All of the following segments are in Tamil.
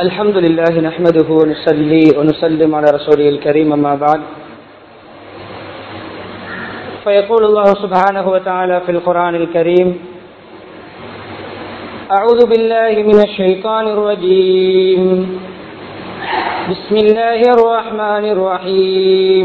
الحمد لله نحمده ونصلي ونسلم على رسوله الكريم أما بعد فيقول الله سبحانه وتعالى في القرآن الكريم أعوذ بالله من الشيطان الرجيم بسم الله الرحمن الرحيم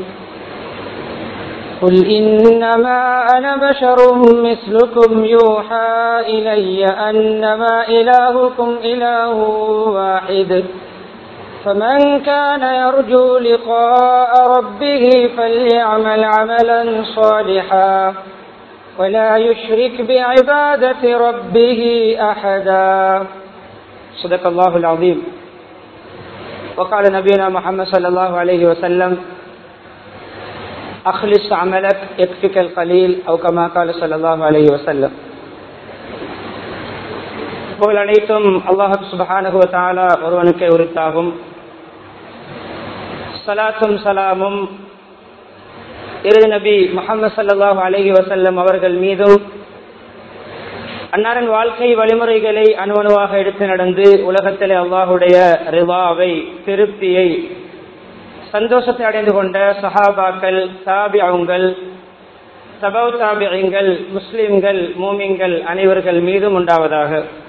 قل إنما أنا بشر مثلكم يوحى إلي أنما إلهكم إله واحد فمن كان يرجو لقاء ربه فليعمل عملا صالحا ولا يشرك بعبادة ربه أحدا صدق الله العظيم وقال نبينا محمد صلى الله عليه وسلم أخلص عملك يكفك القليل أو كما قال صلى الله عليه وسلم புகழ் அனைத்தும் அல்லாஹு சுபஹானஹு தாலா ஒருவனுக்கே உரித்தாகும் சலாத்தும் சலாமும் இறுதி நபி முகமது சல்லாஹூ அலஹி வசல்லம் அவர்கள் மீதும் அன்னாரின் வாழ்க்கை வழிமுறைகளை அணுவணுவாக எடுத்து நடந்து உலகத்திலே அல்லாஹுடைய ரிவாவை திருப்தியை சந்தோஷத்தை அடைந்து கொண்ட சஹாபாக்கள் தாபியங்கள் சபவ் தாபியங்கள் முஸ்லிம்கள் மூமிங்கள் அனைவர்கள் மீதும் உண்டாவதாக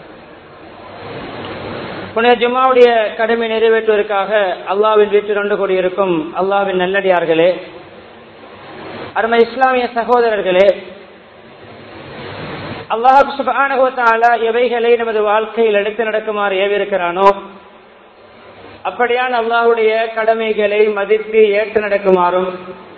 புனித ஜும்மாவுடைய கடமை நிறைவேற்றுவதற்காக அல்லாவின் வீட்டில் ஒன்று கூடியிருக்கும் அல்லாவின் நல்லடியார்களே அருமை இஸ்லாமிய சகோதரர்களே அல்லாஹு சுபானுகத்தாலா எவைகளை நமது வாழ்க்கையில் எடுத்து நடக்குமாறு ஏவிருக்கிறானோ அப்படியான அல்லாஹுடைய கடமைகளை மதித்து ஏற்று நடக்குமாறும்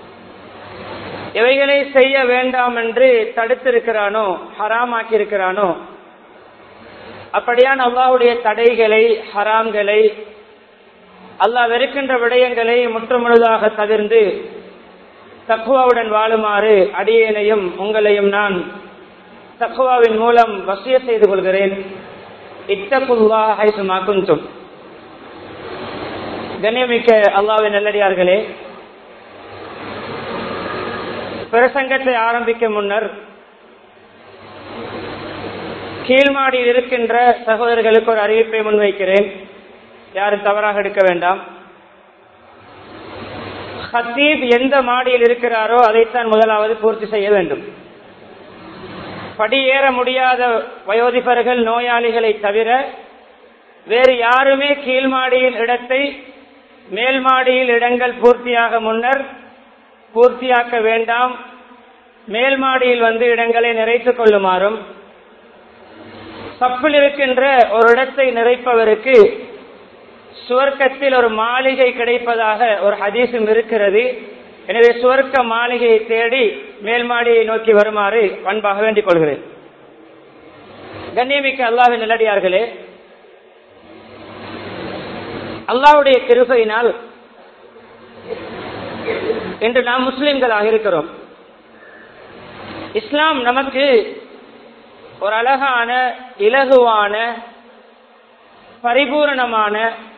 எவைகளை செய்ய வேண்டாம் என்று தடுத்திருக்கிறானோ ஹராமாக்கி இருக்கிறானோ அப்படியான அல்லாஹுடைய தடைகளை ஹராம்களை அல்லாஹ் வெறுக்கின்ற விடயங்களை முற்றுமுழுதாக தவிர்ந்து தக்குவாவுடன் வாழுமாறு அடியேனையும் உங்களையும் நான் தக்குவாவின் மூலம் வசிய செய்து கொள்கிறேன் இத்தகுல்லா ஹைசுமா குந்தும் கண்ணியமிக்க அல்லாவின் நல்லடியார்களே பிரசங்கத்தை ஆரம்பிக்க முன்னர் கீழ்மாடியில் இருக்கின்ற சகோதரர்களுக்கு ஒரு அறிவிப்பை முன்வைக்கிறேன் யாரும் தவறாக எடுக்க வேண்டாம் ஹத்தீப் எந்த மாடியில் இருக்கிறாரோ அதைத்தான் முதலாவது பூர்த்தி செய்ய வேண்டும் படியேற முடியாத வயோதிபர்கள் நோயாளிகளை தவிர வேறு யாருமே கீழ்மாடியில் இடத்தை மேல் மாடியில் இடங்கள் பூர்த்தியாக முன்னர் பூர்த்தியாக்க வேண்டாம் மேல் மாடியில் வந்து இடங்களை நிறைத்துக் கொள்ளுமாறும் சப்பில் இருக்கின்ற ஒரு இடத்தை நிறைப்பவருக்கு சுவர்க்கத்தில் ஒரு மாளிகை கிடைப்பதாக ஒரு ஹதீசும் இருக்கிறது எனவே சுவர்க்க மாளிகையை தேடி மேல் மாடியை நோக்கி வருமாறு பண்பாக வேண்டிக் கொள்கிறேன் கண்ணியமிக்க அல்லாவின் நல்லடியார்களே அல்லாவுடைய கிருபையினால் இன்று நாம் முஸ்லிம்களாக இருக்கிறோம் இஸ்லாம் நமக்கு ஒரு அழகான இலகுவான பரிபூரணமான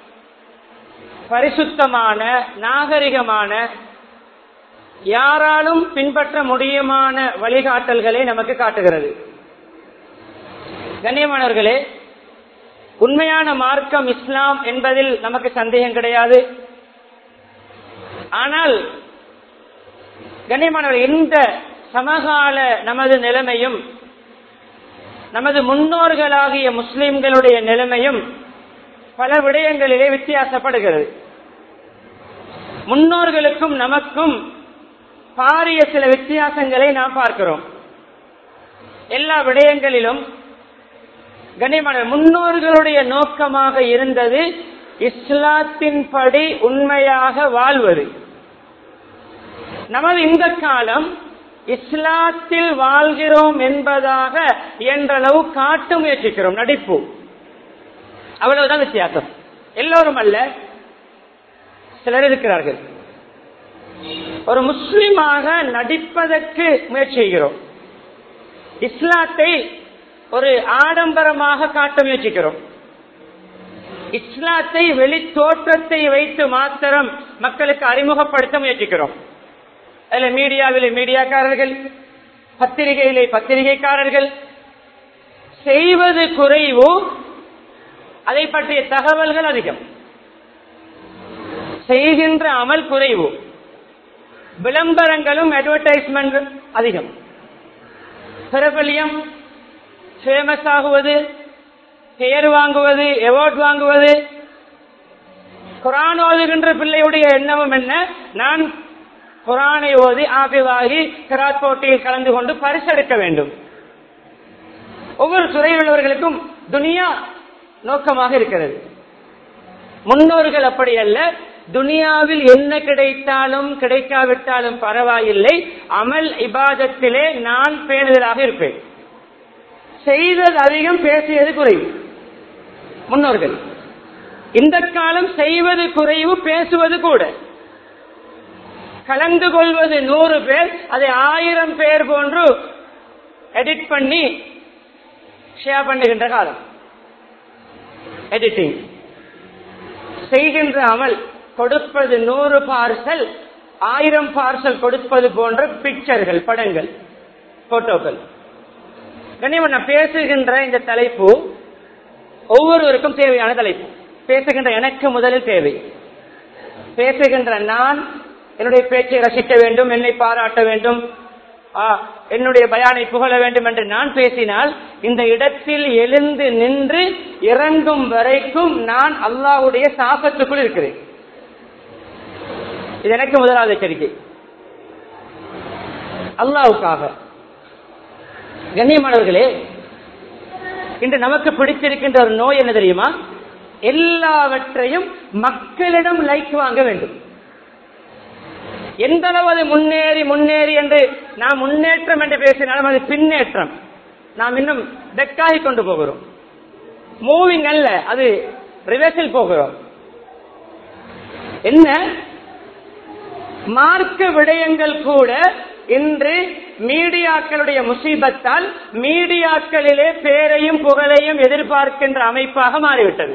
பரிசுத்தமான நாகரிகமான யாராலும் பின்பற்ற முடியுமான வழிகாட்டல்களை நமக்கு காட்டுகிறது கண்ணியமானவர்களே உண்மையான மார்க்கம் இஸ்லாம் என்பதில் நமக்கு சந்தேகம் கிடையாது ஆனால் கண்ணியமானவர் இந்த சமகால நமது நிலைமையும் நமது முன்னோர்களாகிய முஸ்லிம்களுடைய நிலைமையும் பல விடயங்களிலே வித்தியாசப்படுகிறது முன்னோர்களுக்கும் நமக்கும் பாரிய சில வித்தியாசங்களை நாம் பார்க்கிறோம் எல்லா விடயங்களிலும் கண்ணியமான முன்னோர்களுடைய நோக்கமாக இருந்தது இஸ்லாத்தின் படி உண்மையாக வாழ்வது நமது இந்த காலம் இஸ்லாத்தில் வாழ்கிறோம் என்பதாக என்றளவு காட்ட முயற்சிக்கிறோம் நடிப்பு அவ்வளவுதான் வித்தியாசம் எல்லோரும் அல்ல சிலர் இருக்கிறார்கள் ஒரு முஸ்லிமாக நடிப்பதற்கு முயற்சி செய்கிறோம் இஸ்லாத்தை ஒரு ஆடம்பரமாக காட்ட முயற்சிக்கிறோம் இஸ்லாத்தை வெளி தோற்றத்தை வைத்து மாத்திரம் மக்களுக்கு அறிமுகப்படுத்த முயற்சிக்கிறோம் அதுல மீடியாவில் மீடியாக்காரர்கள் பத்திரிகையிலே பத்திரிகைக்காரர்கள் செய்வது குறைவு அதை பற்றிய தகவல்கள் அதிகம் செய்கின்ற அமல் குறைவு விளம்பரங்களும் அட்வர்டைஸ்மெண்ட் அதிகம் பிரபலியம் ஃபேமஸ் ஆகுவது பெயர் வாங்குவது அவார்ட் வாங்குவது குரான் ஓதுகின்ற பிள்ளையுடைய எண்ணமும் என்ன நான் குரானை ஓதி ஆபிவாகி கிராத் போட்டியில் கலந்து கொண்டு பரிசெடுக்க வேண்டும் ஒவ்வொரு துறையில் உள்ளவர்களுக்கும் துனியா நோக்கமாக இருக்கிறது முன்னோர்கள் அப்படி அல்ல துனியாவில் என்ன கிடைத்தாலும் கிடைக்காவிட்டாலும் பரவாயில்லை அமல் இபாதத்திலே நான் பேணுதலாக இருப்பேன் செய்தது அதிகம் பேசியது குறைவு முன்னோர்கள் இந்த காலம் செய்வது குறைவு பேசுவது கூட கலந்து கொள்வது நூறு பேர் அதை ஆயிரம் பேர் போன்று எடிட் பண்ணி ஷேர் பண்ணுகின்ற காலம் எடிட்டிங் செய்கின்ற அமல் கொடுப்பது நூறு பார்சல் ஆயிரம் பார்சல் கொடுப்பது போன்ற பிக்சர்கள் படங்கள் போட்டோக்கள் கண்ணியமன் நான் பேசுகின்ற இந்த தலைப்பு ஒவ்வொருவருக்கும் தேவையான தலைப்பு பேசுகின்ற எனக்கு முதலில் தேவை பேசுகின்ற நான் என்னுடைய பேச்சை ரசிக்க வேண்டும் என்னை பாராட்ட வேண்டும் ஆ, என்னுடைய பயானை புகழ வேண்டும் என்று நான் பேசினால் இந்த இடத்தில் எழுந்து நின்று இறங்கும் வரைக்கும் நான் அல்லாஹ்வுடைய சாபத்துக்குள் இருக்கிறேன் இது எனக்கு முதலாவது எச்சரிக்கை அல்லாவுக்காக கண்ணியமானவர்களே இன்று நமக்கு பிடித்திருக்கின்ற ஒரு நோய் என்ன தெரியுமா எல்லாவற்றையும் மக்களிடம் லைக் வாங்க வேண்டும் எந்த அளவு அது முன்னேறி முன்னேறி என்று நாம் முன்னேற்றம் என்று பேசினாலும் அது பின்னேற்றம் நாம் இன்னும் டெக்காகி கொண்டு போகிறோம் மூவிங் அல்ல அது ரிவர்ஸில் போகிறோம் என்ன மார்க்க விடயங்கள் கூட இன்று மீடியாக்களுடைய முசீபத்தால் மீடியாக்களிலே பேரையும் புகழையும் எதிர்பார்க்கின்ற அமைப்பாக மாறிவிட்டது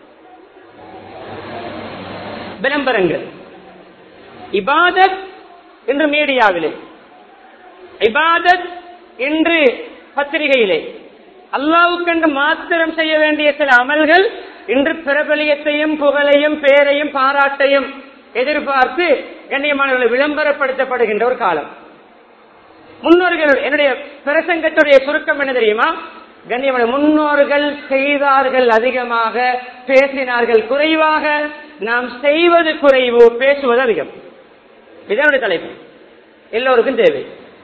விளம்பரங்கள் இபாதத் இன்று மீடியாவிலே இபாதத் இன்று பத்திரிகையிலே அல்லாவுக்கென்று மாத்திரம் செய்ய வேண்டிய சில அமல்கள் இன்று பிரபலியத்தையும் புகழையும் பேரையும் பாராட்டையும் எதிர்பார்த்து கண்ணியமானவர்கள் விளம்பரப்படுத்தப்படுகின்ற ஒரு காலம் முன்னோர்கள் என்னுடைய பிரசங்கத்துடைய சுருக்கம் என்ன தெரியுமா கண்ணியமான முன்னோர்கள் செய்தார்கள் அதிகமாக பேசினார்கள் குறைவாக நாம் செய்வது குறைவு பேசுவது அதிகம் இதனுடைய தலைப்பு எல்லோருக்கும் தேவை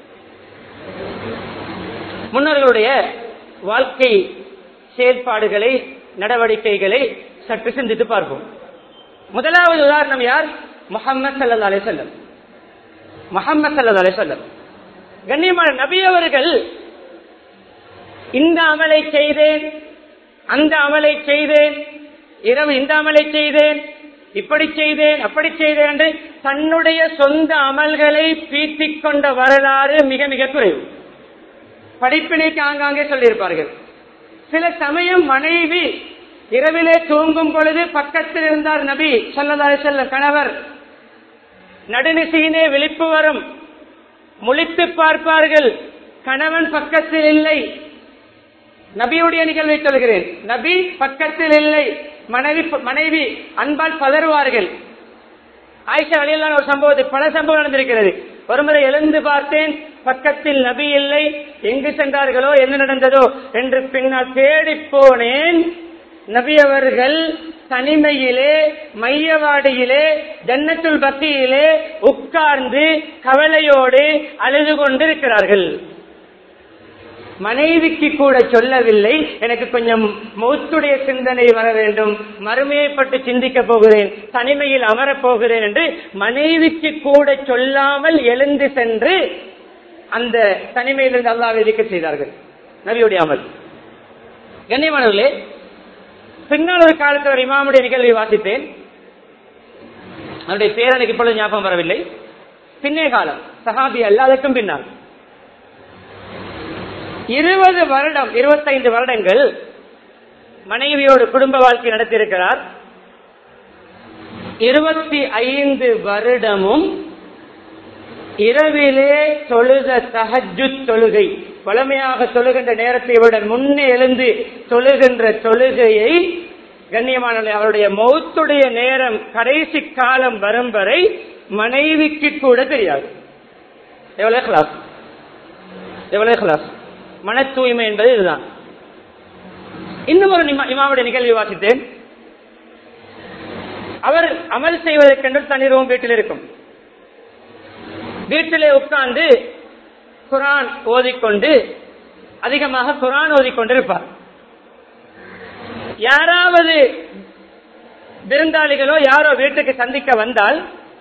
முன்னோர்களுடைய வாழ்க்கை செயல்பாடுகளை நடவடிக்கைகளை சற்று சிந்தித்து பார்ப்போம் முதலாவது உதாரணம் யார் முகமது சல்லா அலிசல்லம் முகமது சல்லா அலிசல்லம் கண்ணியமான நபி அவர்கள் இந்த அமலை செய்தேன் அந்த அமலை செய்தேன் இரவு இந்த அமலை செய்தேன் இப்படி செய்தேன் அப்படி செய்தேன் என்று தன்னுடைய சொந்த அமல்களை பீத்திக் கொண்ட வரலாறு மிக மிக குறைவு படிப்பினைக்கு ஆங்காங்கே சொல்லியிருப்பார்கள் சில சமயம் மனைவி இரவிலே தூங்கும் பொழுது பக்கத்தில் இருந்தார் நபி சொல்லதாரி செல்ல கணவர் நடுநிசையினே விழிப்பு வரும் முழித்து பார்ப்பார்கள் கணவன் பக்கத்தில் இல்லை நபியுடைய நிகழ்வை சொல்கிறேன் நபி பக்கத்தில் இல்லை மனைவி மனைவி அன்பால் பதறுவார்கள் ஆயிஷா வழியிலான ஒரு சம்பவத்தை பல சம்பவம் நடந்திருக்கிறது ஒருமுறை எழுந்து பார்த்தேன் பக்கத்தில் நபி இல்லை எங்கு சென்றார்களோ என்ன நடந்ததோ என்று பின்னால் தேடி போனேன் நபி அவர்கள் தனிமையிலே மையவாடியிலே ஜன்னத்துல் பக்தியிலே உட்கார்ந்து கவலையோடு அழுது கொண்டிருக்கிறார்கள் மனைவிக்கு கூட சொல்லவில்லை எனக்கு கொஞ்சம் மௌத்துடைய சிந்தனை வர வேண்டும் மறுமையை பற்றி சிந்திக்க போகிறேன் தனிமையில் அமரப் போகிறேன் என்று மனைவிக்கு கூட சொல்லாமல் எழுந்து சென்று அந்த தனிமையிலிருந்து அல்லாஹ் விதிக்க செய்தார்கள் நபியுடைய அமல் கண்ணியமானவர்களே பின்னால் ஒரு காலத்தில் ஒரு இமாமுடைய நிகழ்வை வாசித்தேன் அவருடைய பேர் எனக்கு இப்பொழுது ஞாபகம் வரவில்லை பின்னே காலம் சஹாபி அல்ல அதற்கும் பின்னால் இருபது வருடம் இருபத்தைந்து வருடங்கள் மனைவியோடு குடும்ப வாழ்க்கை நடத்தியிருக்கிறார் இருபத்தி ஐந்து வருடமும் இரவிலே தொழுத தஹஜு தொழுகை வளமையாக தொழுகின்ற நேரத்தை விட முன்னே எழுந்து தொழுகின்ற தொழுகையை கண்ணியமான அவருடைய மௌத்துடைய நேரம் கடைசி காலம் வரும் வரை மனைவிக்கு கூட தெரியாது எவ்வளவு கிளாஸ் எவ்வளவு கிளாஸ் மன தூய்மை என்பது இதுதான் இன்னும் ஒரு நிமா- இமாமுடைய நிகழ்வை வாசித்தேன் அவர் அமல் செய்வதற்கென்று தனி ரூம் வீட்டில் இருக்கும் வீட்டிலே உட்கார்ந்து குரான் ஓதிக்கொண்டு அதிகமாக குரான் ஓதிக்கொண்டிருப்பார் யாராவது விருந்தாளிகளோ யாரோ வீட்டுக்கு சந்திக்க வந்தால்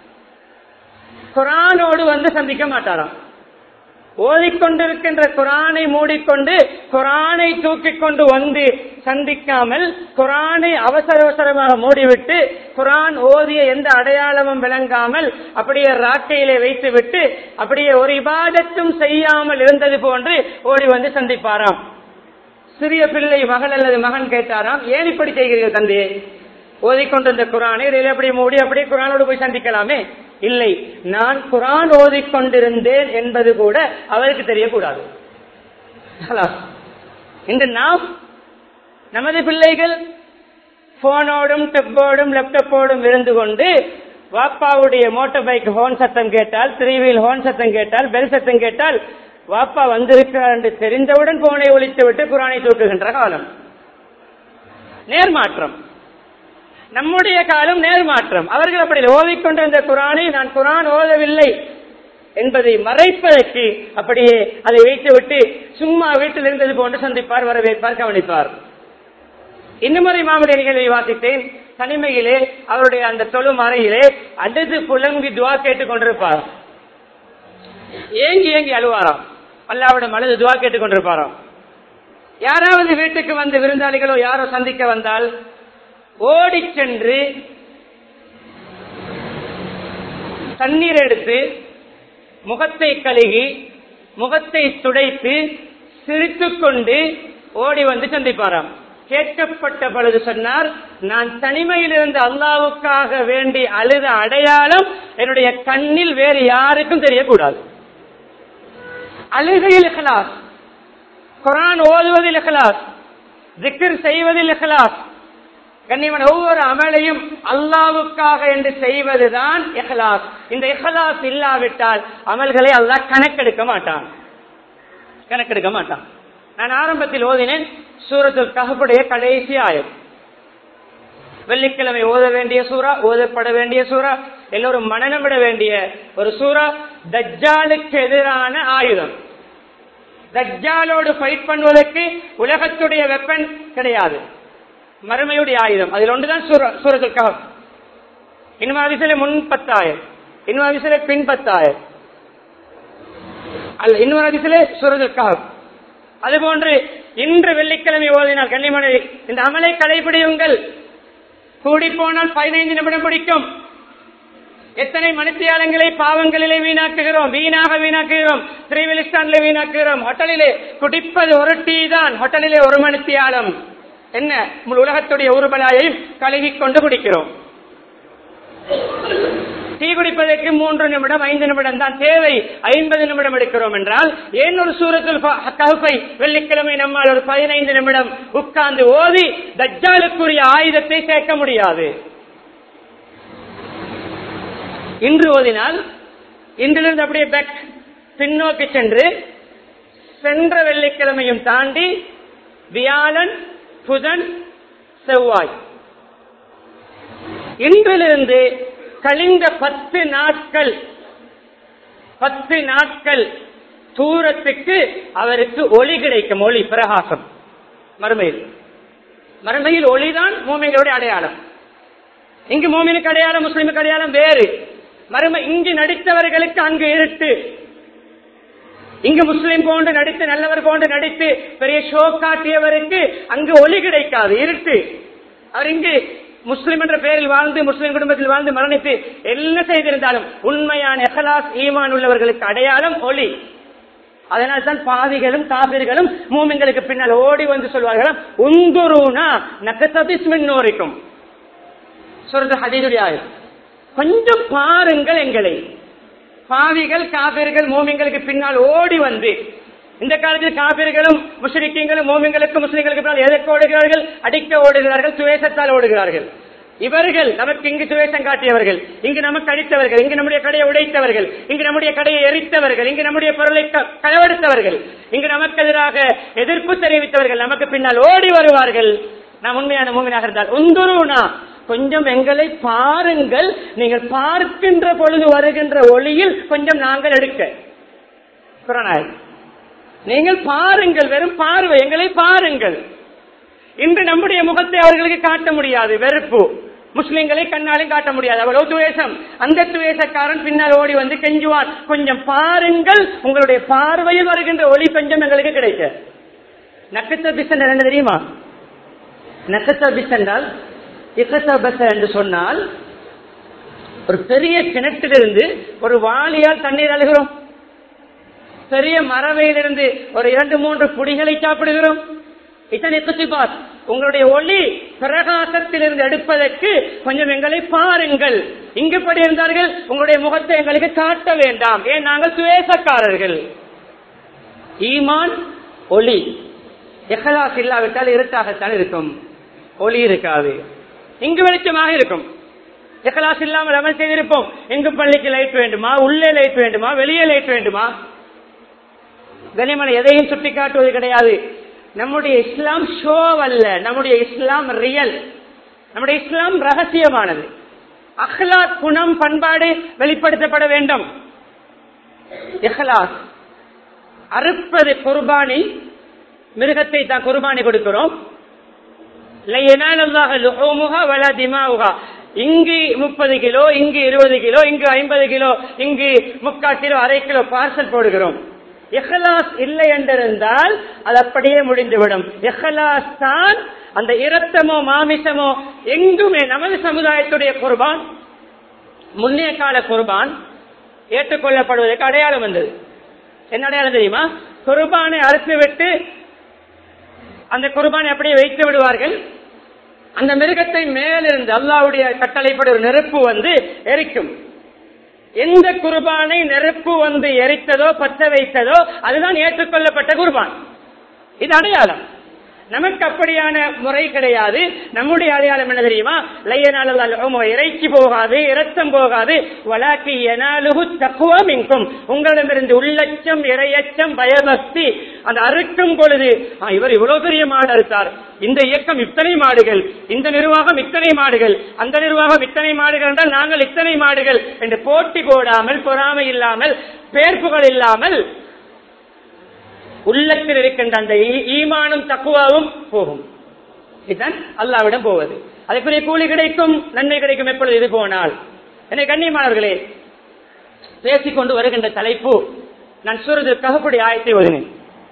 குரானோடு வந்து சந்திக்க மாட்டாராம் ஓதிக்கொண்டிருக்கின்ற குரானை மூடிக்கொண்டு குரானை தூக்கிக் கொண்டு வந்து சந்திக்காமல் குரானை அவசர அவசரமாக மூடிவிட்டு குரான் ஓதிய எந்த அடையாளமும் விளங்காமல் அப்படியே ராக்கையிலே வைத்துவிட்டு அப்படியே ஒரு இபாதத்தும் செய்யாமல் இருந்தது போன்று ஓடி வந்து சந்திப்பாராம் சிறிய பிள்ளை மகள் அல்லது மகன் கேட்டாராம் ஏன் இப்படி செய்கிறீர்கள் தந்தையே ஓதிக்கொண்டிருந்த குரானை இதில் எப்படி மூடி அப்படியே குரானோடு போய் சந்திக்கலாமே இல்லை நான் குரான் ஓதிக்கொண்டிருந்தேன் என்பது கூட அவருக்கு தெரியக்கூடாது ஹலாஸ். இன்று நாம் நமது பிள்ளைகள் போனோடும் டெப்போடும் லேப்டாப்போடும் இருந்து கொண்டு வாப்பாவுடைய மோட்டார் பைக் ஹோன் சத்தம் கேட்டால் த்ரீ வீல் ஹோன் சத்தம் கேட்டால் பெல் சத்தம் கேட்டால் வாப்பா வந்திருக்கிறார் என்று தெரிந்தவுடன் போனை ஒழித்து விட்டு குரானை தூக்குகின்ற காலம் நேர்மாற்றம் நம்முடைய காலம் நேர்மாற்றம் அவர்கள் அப்படி இல்லை. ஓதிக்கொண்டிருந்த குரானை நான் குரான் ஓதவில்லை என்பதை மறைப்பதற்கு அப்படியே அதை வைத்துவிட்டு சும்மா வீட்டில் இருந்தது போன்று சந்திப்பார் வரவேற்பார் கவனிப்பார் இன்னுமொரு மாமடி நிகழ்வை வாசித்தேன் தனிமையிலே அவருடைய அந்த தொழும் அறையிலே அழுது புலங்கி துவா கேட்டுக் கொண்டிருப்பார் ஏங்கி ஏங்கி அழுவாராம் அல்லாவிடம் அழுது துவா கேட்டுக் கொண்டிருப்பாராம் யாராவது வீட்டுக்கு வந்து விருந்தாளிகளோ யாரோ சந்திக்க வந்தால் ஓடிச் சென்று தண்ணீர் எடுத்து முகத்தை கழுகி முகத்தை துடைத்து சிரித்துக் கொண்டு ஓடி வந்து சந்திப்பாராம் கேட்கப்பட்ட பொழுது சொன்னார் நான் தனிமையில் இருந்து அல்லாவுக்காக வேண்டி அழுத அடையாளம் என்னுடைய கண்ணில் வேறு யாருக்கும் தெரியக்கூடாது அழுகையில் இഖ்லாஸ் குரான் ஓதுவதில் இഖ்லாஸ் ஜிக்ர் செய்வதில் இഖ்லாஸ் கண்ணியவன் ஒவ்வொரு அமலையும் அல்லாவுக்காக என்று செய்வதுதான் இஹ்லாஸ் இந்த இஹ்லாஸ் இல்லாவிட்டால் அமல்களை அல்லாஹ் கணக்கெடுக்க மாட்டான் கணக்கெடுக்க மாட்டான் நான் ஆரம்பத்தில் ஓதினேன் சூரத்துல் கஹபுடைய கடைசி ஆயம் வெள்ளிக்கிழமை ஓத வேண்டிய சூறா ஓதப்பட வேண்டிய சூறா எல்லோரும் மனநம் விட வேண்டிய ஒரு சூறா தஜ்ஜாலுக்கு எதிரான ஆயுதம் தஜ்ஜாலோடு ஃபைட் பண்ணுவதற்கு உலகத்துடைய வெப்பன் கிடையாது மறுமையுடைய ஆயுதம் அதில் ஒன்றுதான் சூரத்துல் கஹப் இன்னும் அதிசல முன் பத்தாயிரம் இன்னும் அதிசல பின் பத்தாயிரம் அல்ல இன்னொரு அதிசல சூரத்துல் கஹப் அதுபோன்று இன்று வெள்ளிக்கிழமை ஓதினால் கன்னிமனை இந்த அமலை கடைபிடியுங்கள் கூடி போனால் பதினைந்து நிமிடம் பிடிக்கும் எத்தனை மனுத்தியாளங்களை பாவங்களிலே வீணாக்குகிறோம் வீணாக வீணாக்குகிறோம் திரிவிலிஸ்தான்ல வீணாக்குகிறோம் ஹோட்டலிலே குடிப்பது ஒரு டீ தான் ஹோட்டலிலே ஒரு மனுத்தியாலம் என்ன முழு உலகத்துடைய உருபலாயையும் கழுகி கொண்டு குடிக்கிறோம் டீ குடிப்பதற்கு மூன்று நிமிடம் ஐந்து நிமிடம் தான் தேவை ஐம்பது நிமிடம் எடுக்கிறோம் என்றால் ஏன் ஒரு சூரத்தில் ககுப்பை வெள்ளிக்கிழமை நம்மால் ஒரு பதினைந்து நிமிடம் உட்கார்ந்து ஓதி தஜ்ஜாலுக்குரிய ஆயுதத்தை சேர்க்க முடியாது இன்று ஓதினால் இன்றிலிருந்து அப்படியே பேக் பின்னோக்கி சென்று சென்ற வெள்ளிக்கிழமையும் தாண்டி வியாழன் புதன் செவ்வாய் இன்றிலிருந்து கழிந்த பத்து நாட்கள் பத்து நாட்கள் தூரத்துக்கு அவருக்கு ஒளி கிடைக்கும் ஒளி பிரகாசம் மறுமையில் மறுமையில் ஒளிதான் மூமிகளுடைய அடையாளம் இங்கு மூமினுக்கு அடையாளம் முஸ்லிமுக்கு அடையாளம் வேறு மறுமை இங்கு நடித்தவர்களுக்கு அங்கு இருட்டு இங்கு முஸ்லிம் போன்று நடித்து நல்லவர் போன்று நடித்து பெரிய ஷோ காட்டியவருக்கு அங்கு ஒளி கிடைக்காது இருட்டு அவர் இங்கு முஸ்லிம் என்ற பெயரில் வாழ்ந்து முஸ்லிம் குடும்பத்தில் வாழ்ந்து மரணித்து என்ன செய்திருந்தாலும் உண்மையான எஹலாஸ் ஈமான் உள்ளவர்களுக்கு அடையாளம் ஒளி அதனால் தான் பாவிகளும் காபிர்களும் மூமிங்களுக்கு பின்னால் ஓடி வந்து சொல்வார்களாம் உந்துருனா நகசபிஸ்மின்னோரிக்கும் சொல்றது ஹதீதுடைய கொஞ்சம் பாருங்கள் எங்களை பாவிகள் காபிர்கள் மூமிங்களுக்கு பின்னால் ஓடி வந்து இந்த காலத்தில் காபிர்களும் முஸ்லிம்களும் மோமிங்களுக்கு முஸ்லிம்களுக்கு பின்னால் எதற்கு ஓடுகிறார்கள் அடிக்க ஓடுகிறார்கள் துவேஷத்தால் ஓடுகிறார்கள் இவர்கள் நமக்கு இங்கு துவேஷம் காட்டியவர்கள் இங்கு நமக்கு அடித்தவர்கள் இங்கு நம்முடைய கடையை உடைத்தவர்கள் இங்கு நம்முடைய கடையை எரித்தவர்கள் இங்கு நம்முடைய பொருளை க- களவெடுத்தவர்கள் இங்கு நமக்கு எதிராக எதிர்ப்பு தெரிவித்தவர்கள் நமக்கு பின்னால் ஓடி வருவார்கள் நாம் உண்மையான மூமினாக இருந்தால் உந்துருனா கொஞ்சம் எங்களை பாருங்கள் நீங்கள் பார்க்கின்ற பொழுது வருகின்ற ஒளியில் கொஞ்சம் நாங்கள் எடுக்க குரானாய். நீங்கள் பாருங்கள் வெறும் பார்வை எங்களை பாருங்கள் இன்று நம்முடைய முகத்தை அவர்களுக்கு காட்ட முடியாது வெறுப்பு முஸ்லிம்களை கண்ணாலும் காட்ட முடியாது அவ்வளவு துவேஷம் அந்த துவேஷக்காரன் பின்னால் ஓடி வந்து கெஞ்சுவான் கொஞ்சம் பாருங்கள் உங்களுடைய பார்வையில் வருகின்ற ஒளி கொஞ்சம் எங்களுக்கு கிடைக்க நக்கத்த பிசன் என்ன தெரியுமா நக்கத்த பிஸ் என்றால் இக்கசபச என்று சொன்னால் ஒரு பெரிய கிணற்றிலிருந்து ஒரு வாளியால் தண்ணீர் அழுகிறோம் பெரிய மரவையிலிருந்து ஒரு இரண்டு மூன்று புடிகளை சாப்பிடுகிறோம் இத்தனை குசிபாத் உங்களுடைய ஒளி பிரகாசத்திலிருந்து எடுப்பதற்கு கொஞ்சம் எங்களை பாருங்கள் இங்கு படி இருந்தார்கள் உங்களுடைய முகத்தை எங்களுக்கு காட்ட வேண்டாம் ஏன் நாங்கள் சுவேசக்காரர்கள் ஈமான் ஒளி எஹலாஸ் இல்லாவிட்டால் இருட்டாகத்தான் இருக்கும் ஒளி இருக்காது இங்கு வெளிச்சமாக இருக்கும் எஹலாஸ் இல்லாமல் அமல் செய்திருப்போம் எங்கு பள்ளிக்கு லைட் வேண்டுமா உள்ளே லைட் வேண்டுமா வெளியே லைட் வேண்டுமா கனிமலை எதையும் சுட்டி காட்டுவது கிடையாது நம்முடைய இஸ்லாம் ஷோ அல்ல நம்முடைய இஸ்லாம் ரியல் நம்முடைய இஸ்லாம் ரகசியமானது அஹ்லாக் குணம் பண்பாடு வெளிப்படுத்தப்பட வேண்டும் இஹ்லாஸ் அறுப்பது குர்பானி மிருகத்தை தான் குர்பானி கொடுக்கிறோம் லை யனாலல்லாஹு லுஹூமுஹா வலா திமாவுஹா. இங்கு முப்பது கிலோ இங்கு இருபது கிலோ இங்கு ஐம்பது கிலோ இங்கு முக்கால் கிலோ அரை கிலோ பார்சல் போடுகிறோம் எஹலாஸ் இல்லை என்றிருந்தால் அது அப்படியே முடிந்துவிடும் எஹலாஸ் தான் அந்த இரத்தமோ மாமிசமோ எங்குமே நமது சமுதாயத்துடைய குர்பான் முன்னைய கால குர்பான் ஏற்றுக்கொள்ளப்படுவதற்கு அடையாளம் வந்தது என்ன அடையாளம் தெரியுமா குர்பானை அறுத்து விட்டு அந்த குர்பானை அப்படியே வைத்து விடுவார்கள் அந்த மிருகத்தை மேலிருந்து அல்லாவுடைய கட்டளைப்படி ஒரு நெருப்பு வந்து எரிக்கும் எந்த குர்பானை நெருப்பு வந்து எரித்ததோ பற்ற வைத்ததோ அதுதான் ஏற்றுக்கொள்ளப்பட்ட குர்பான் இது அடையாளம் நமக்கு அப்படியான முறை கிடையாது நம்முடைய அடையாளம் என்ன தெரியுமா லையனாலும் இறைச்சி போகாது இரத்தம் போகாது வலாக்கி எனாலுகு தக்குவம் இங்கும் உங்களிடமிருந்து உள்ளச்சம் இரையச்சம் பயபக்தி அந்த அறுக்கும் பொழுது "ஆ, இவர் இவ்வளவு பெரிய மாடு அறுத்தார் இந்த இயக்கம் இத்தனை மாடுகள் இந்த நிர்வாகம் இத்தனை மாடுகள் அந்த நிர்வாகம் இத்தனை மாடுகள் என்றால் நாங்கள் இத்தனை மாடுகள் என்று போட்டி போடாமல் பொறாமை இல்லாமல் பேர்ப்புகள் இல்லாமல் உள்ளத்தில் இருக்கின்ற அந்த ஈ- ஈமானும் தக்குவாவும் போகும் இதுதான் அல்லாவிடம் போவது அதற்குரிய கூலி கிடைக்கும் நன்மை கிடைக்கும் எப்பொழுது இது போனால் என்னை கண்ணியமானவர்களே பேசிக்கொண்டு வருகின்ற தலைப்பு நான் சுரது ககப்புடைய ஆயத்தை ஓதினேன்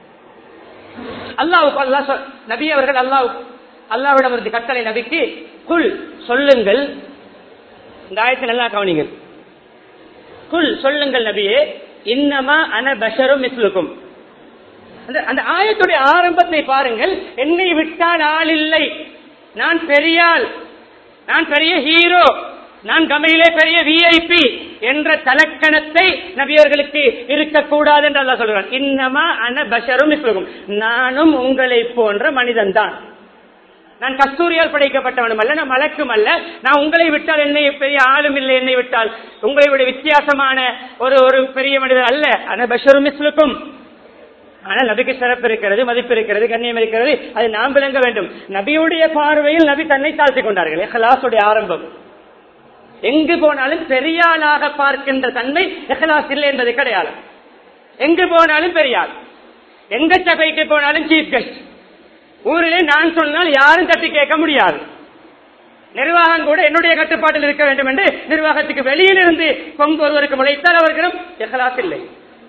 அல்லாவுக்கு அல்லா சொ- நபி அவர்கள் அல்லாஹ் அல்லாவிடம் இருந்து கட்டளை நபிக்கு குல் சொல்லுங்கள் இந்த ஆயத்தை நல்லா கவனிங்கள் குல் சொல்லுங்கள் நபியே இன்னமா அன பஷரும் மிஸ்லுக்கும் அந்த அந்த ஆயத்துடைய ஆரம்பத்தை பாருங்கள் என்னை விட்டால் ஆள் இல்லை நான் பெரியாள் நான் பெரிய ஹீரோ நான் கமையிலே பெரிய விஐபி என்ற தலக்கணத்தை நபியர்களுக்கு இருக்கக்கூடாது என்று அல்லாஹ் சொல்கிறான் இன்னமா அன பஷரும் மிஸ்லுக்கும் நானும் உங்களை போன்ற மனிதன் தான் நான் கஸ்தூரியால் படைக்கப்பட்டவனும் அல்ல நான் மலக்கும் அல்ல நான் உங்களை விட்டால் என்னை பெரிய ஆளும் இல்லை என்னை விட்டால் உங்களை விட வித்தியாசமான ஒரு ஒரு பெரிய மனிதர் அல்ல அன பஷரும் மிஸ்லுக்கும் ஆனால் நபிக்கு சிறப்பு இருக்கிறது மதிப்பு இருக்கிறது கண்ணியம் இருக்கிறது அதை நாம் விளங்க வேண்டும் நபியுடைய பார்வையில் நபி தன்னை தாழ்த்திக் கொண்டார்கள் எஹலாசுடைய ஆரம்பம் எங்கு போனாலும் பெரியாளாக பார்க்கின்ற தன்மை எஹலாஸ் இல்லை என்பது கிடையாது எங்கு போனாலும் பெரியாள் எந்த சபைக்கு போனாலும் சீஃப் கெஸ்ட் ஊரிலே நான் சொன்னால் யாரும் தட்டி கேட்க முடியாது நிர்வாகம் கூட என்னுடைய கட்டுப்பாட்டில் இருக்க வேண்டும் என்று நிர்வாகத்துக்கு வெளியில் இருந்து கொங்கு ஒருவருக்கு முளைத்தால் அவர்களும் எஹலாஸ் இல்லை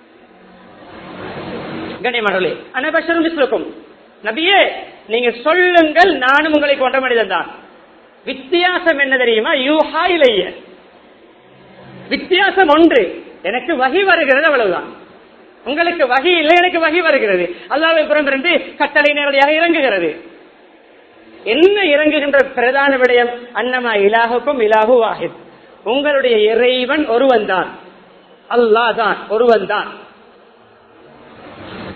கண்ணியமானவர்களே அனபஷரும் மிஸ்லுக்கும் நபியே நீங்க சொல்லுங்கள் நானும் உங்களை போன்ற மனிதன் தான் வித்தியாசம் என்ன தெரியுமா யூஹா இலைய வித்தியாசம் ஒன்று எனக்கு வகி வருகிறது அவ்வளவுதான் உங்களுக்கு வகி இல்லை எனக்கு வகி வருகிறது அல்லாவை புறம்பிருந்து கட்டளை நேரடியாக இறங்குகிறது என்ன இறங்குகின்ற பிரதான விடயம் அன்னமா இலாகுக்கும் இலாகு வாஹித் உங்களுடைய இறைவன் ஒருவன் தான் அல்லாஹ் தான் ஒருவன் தான்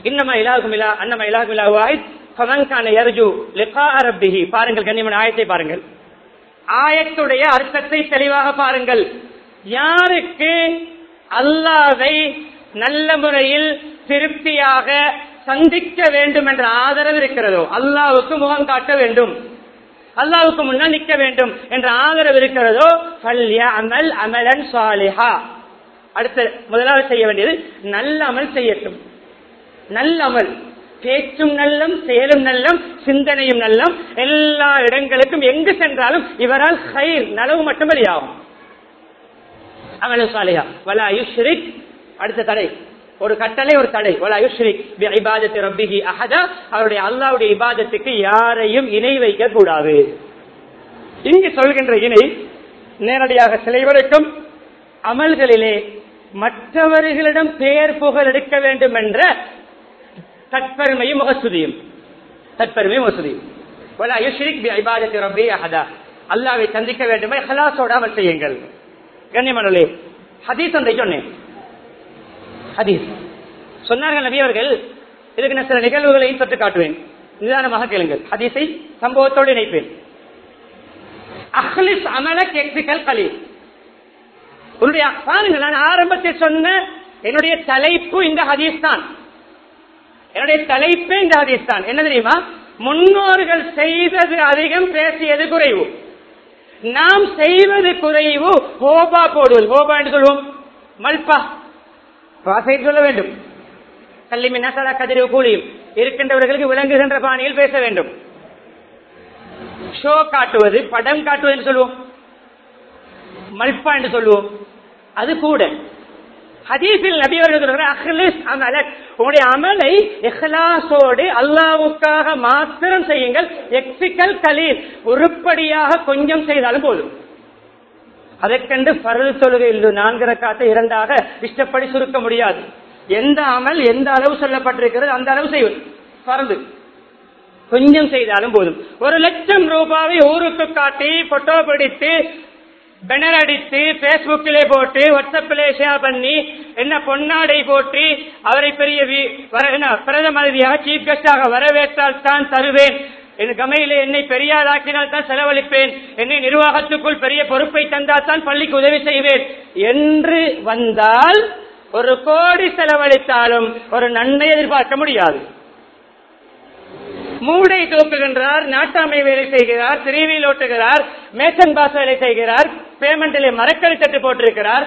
இன்னமா இலாகும் இலா அன்னமா இலாகும் இலா வாஹித் ஃபமன் கான யர்ஜு லிகா ரப்பிஹி பாருங்கள் கண்ணியமான ஆயத்தை பாருங்கள் ஆயத்துடைய அர்த்தத்தை தெளிவாக பாருங்கள் யாருக்கு அல்லாவை நல்ல முறையில் திருப்தியாக சந்திக்க வேண்டும் என்ற ஆதரவு இருக்கிறதோ அல்லாவுக்கு முகம் காட்ட வேண்டும் அல்லாவுக்கு முன்னால் நிற்க வேண்டும் என்ற ஆதரவு இருக்கிறதோ அமல் அமலன் சாலிஹா அடுத்த முதலாவது செய்ய வேண்டியது நல்ல அமல் செய்யட்டும் நல்ல அமல் பேச்சும் நல்லம் செயலும் நல்லம் சிந்தனையும் நல்லம் எல்லா இடங்களுக்கும் எங்கு சென்றாலும் இவரால் ஹைர் நலவு மட்டும் வெளியாகும் அமலு சாலிஹா வலா யுஷ்ரிக் அடுத்த தடை ஒரு கட்டளை ஒரு தடை வலா யுஷ்ரிக் பி இபாதத்தி ரப்பிஹி அஹதா அவருடைய அல்லாஹ்வுடைய இபாதத்துக்கு யாரையும் இணை வைக்க கூடாது இங்கு சொல்கின்ற இணை நேரடியாக சிலைவருக்கும் அமல்களிலே மற்றவர்களிடம் பெயர் புகழ் எடுக்க வேண்டும் என்ற தற்பெருமையும் முகஸ்துதியும் தற்பெருமையும் முகஸ்துதியும் வலா யுஷ்ரிக் பி இபாதத்தி ரப்பி அஹதா அல்லாவை சந்திக்க வேண்டுமே ஹலாசோட அமல் செய்யுங்கள் கண்ணியமனே ஹதீஸ் ஒன்றை சொன்னேன் ஹதீஸ் சொன்னார்கள் நபி அவர்கள் இதுக்கு நான் சில நிகழ்வுகளையும் தொட்டு காட்டுவேன் நிதானமாக கேளுங்கள் ஹதீஸை சம்பவத்தோடு இணைப்பேன் அஹ்லிஸ் அமல கேக்சிக்கல் கலி உன்னுடைய பாருங்க நான் ஆரம்பத்தில் சொன்ன என்னுடைய தலைப்பு இந்த ஹதீஸ் தான் என்னுடைய தலைப்பே இந்த ஹதீஸ் தான் என்ன தெரியுமா முன்னோர்கள் செய்தது அதிகம் பேசியது குறைவு நாம் செய்வது குறைவு ஹோபா போடுவது ஹோபா என்று சொல்வோம் மல்பா வாசை சொல்ல வேண்டும் கல்வி மின்னசரா கதிரவு கூலியும் இருக்கின்றவர்களுக்கு விளங்குகின்ற பாணியில் பேச வேண்டும் ஷோ காட்டுவது படம் காட்டுவது என்று சொல்லுவோம் மல்பா என்று சொல்லுவோம் அது கூட ஹதீஸில் நபி அவர்கள் சொல்கிறார், "அஹ்லிஸ் அமலக்." உங்களுடைய அமலை இஹ்லாசோடு அல்லாவுக்காக மாத்திரம் செய்யுங்கள் எக்ஸிக்கல் கலீல் உருப்படியாக கொஞ்சம் செய்தாலும் போதும் அதற்கென்று பருள் தொழுகையில் நான்கு ரக்காத்தை இரண்டாக இஷ்டப்படி சுருக்க முடியாது எந்த அமல் எந்த அளவு சொல்லப்பட்டிருக்கிறது அந்த அளவு செய்வது பறந்து கொஞ்சம் செய்தாலும் போதும் ஒரு லட்சம் ரூபாவை ஊருக்கு காட்டி போட்டோ பிடித்து பெனர் அடித்து பேஸ்புக்கிலே போட்டு வாட்ஸ்அப்பிலே ஷேர் பண்ணி என்ன பொன்னாடை போட்டு அவரை பெரிய வி- வர- என்ன, பிரதம அதிதியாக சீஃப் கெஸ்டாக வரவேற்றால் தான் தருவேன் என் கமையிலே என்னை பெரியாராக்கினால் தான் செலவழிப்பேன் என்னை நிர்வாகத்துக்குள் பெரிய பொறுப்பை தந்தால் தான் பள்ளிக்கு உதவி செய்வேன் என்று வந்தால் ஒரு கோடி செலவழித்தாலும் ஒரு நன்மை எதிர்பார்க்க முடியாது மூடை தூக்குகின்றார் நாட்டாமை வேலை செய்கிறார் திருவியில் ஓட்டுகிறார் மேசன் பாஸ் வேலை செய்கிறார் பேமெண்டிலே மரக்கறி தட்டு போட்டிருக்கிறார்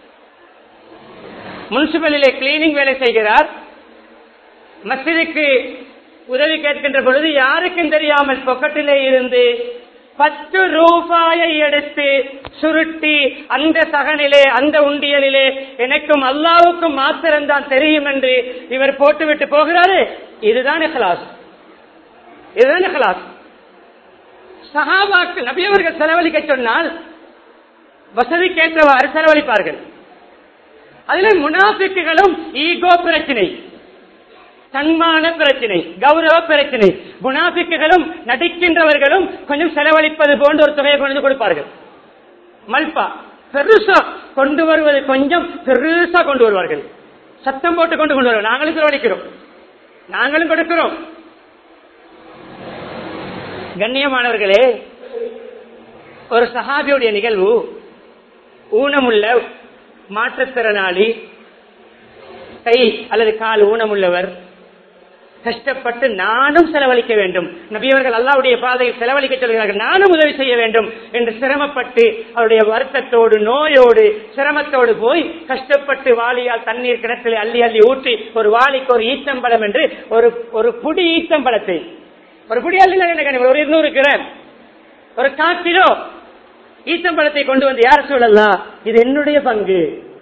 முனிசிபலிலே கிளீனிங் வேலை செய்கிறார் மஸ்ஜிதுக்கு உதவி கேட்கின்ற பொழுது யாருக்கும் தெரியாமல் பொக்கட்டிலே இருந்து பத்து ரூபாயை எடுத்து சுருட்டி அந்த சகனிலே அந்த உண்டியலிலே எனக்கும் அல்லாவுக்கும் மாத்திரம்தான் தெரியும் என்று இவர் போட்டுவிட்டு போகிறாரு இதுதான் இஹ்லாஸ் இதுதான் இஹ்லாஸ் சஹாபாக்கள் நபியவர்கள் செலவழிக்க சொன்னால் வசதிக்கேற்றவாறு செலவழிப்பார்கள் அதுல முனாபிக்குகளும் ஈகோ பிரச்சனை தன்மான பிரச்சனை கௌரவ பிரச்சனை முனாபிக்குகளும் நடிக்கின்றவர்களும் கொஞ்சம் செலவழிப்பது போன்ற ஒரு தொகையை கொண்டு வந்து கொடுப்பார்கள் மல்பா பெருசா கொண்டு வருவது கொஞ்சம் பெருசா கொண்டு வருவார்கள் சத்தம் போட்டு கொண்டு கொண்டு வருவார்கள் நாங்களும் செலவழிக்கிறோம் நாங்களும் கொடுக்கிறோம் கண்ணியமானவர்களே ஒரு சஹாபியுடைய நிகழ்வு ஊனமுள்ள மாற்றுத்திறனாளி கை அல்லது கால் ஊனமுள்ளவர் கஷ்டப்பட்டு நானும் செலவழிக்க வேண்டும் நபியவர்கள் அல்லாவுடைய பாதையில் செலவழிக்க சொல்கிறார்கள் நானும் உதவி செய்ய வேண்டும் என்று சிரமப்பட்டு அவருடைய வருத்தத்தோடு நோயோடு சிரமத்தோடு போய் கஷ்டப்பட்டு வாளியால் தண்ணீர் கிணற்றில் அள்ளி அள்ளி ஊற்றி ஒரு வாளிக்கு ஒரு ஈச்சம்பழம் என்று ஒரு ஒரு புடி ஈச்சம்பழத்தை ஒரு புடி அள்ளி என்ன ஒரு இருநூறு கிராம் ஒரு காக்கிலோ ஈச்சம்பழத்தை கொண்டு வந்து யார் சொல்லலாம் இது என்னுடைய பங்கு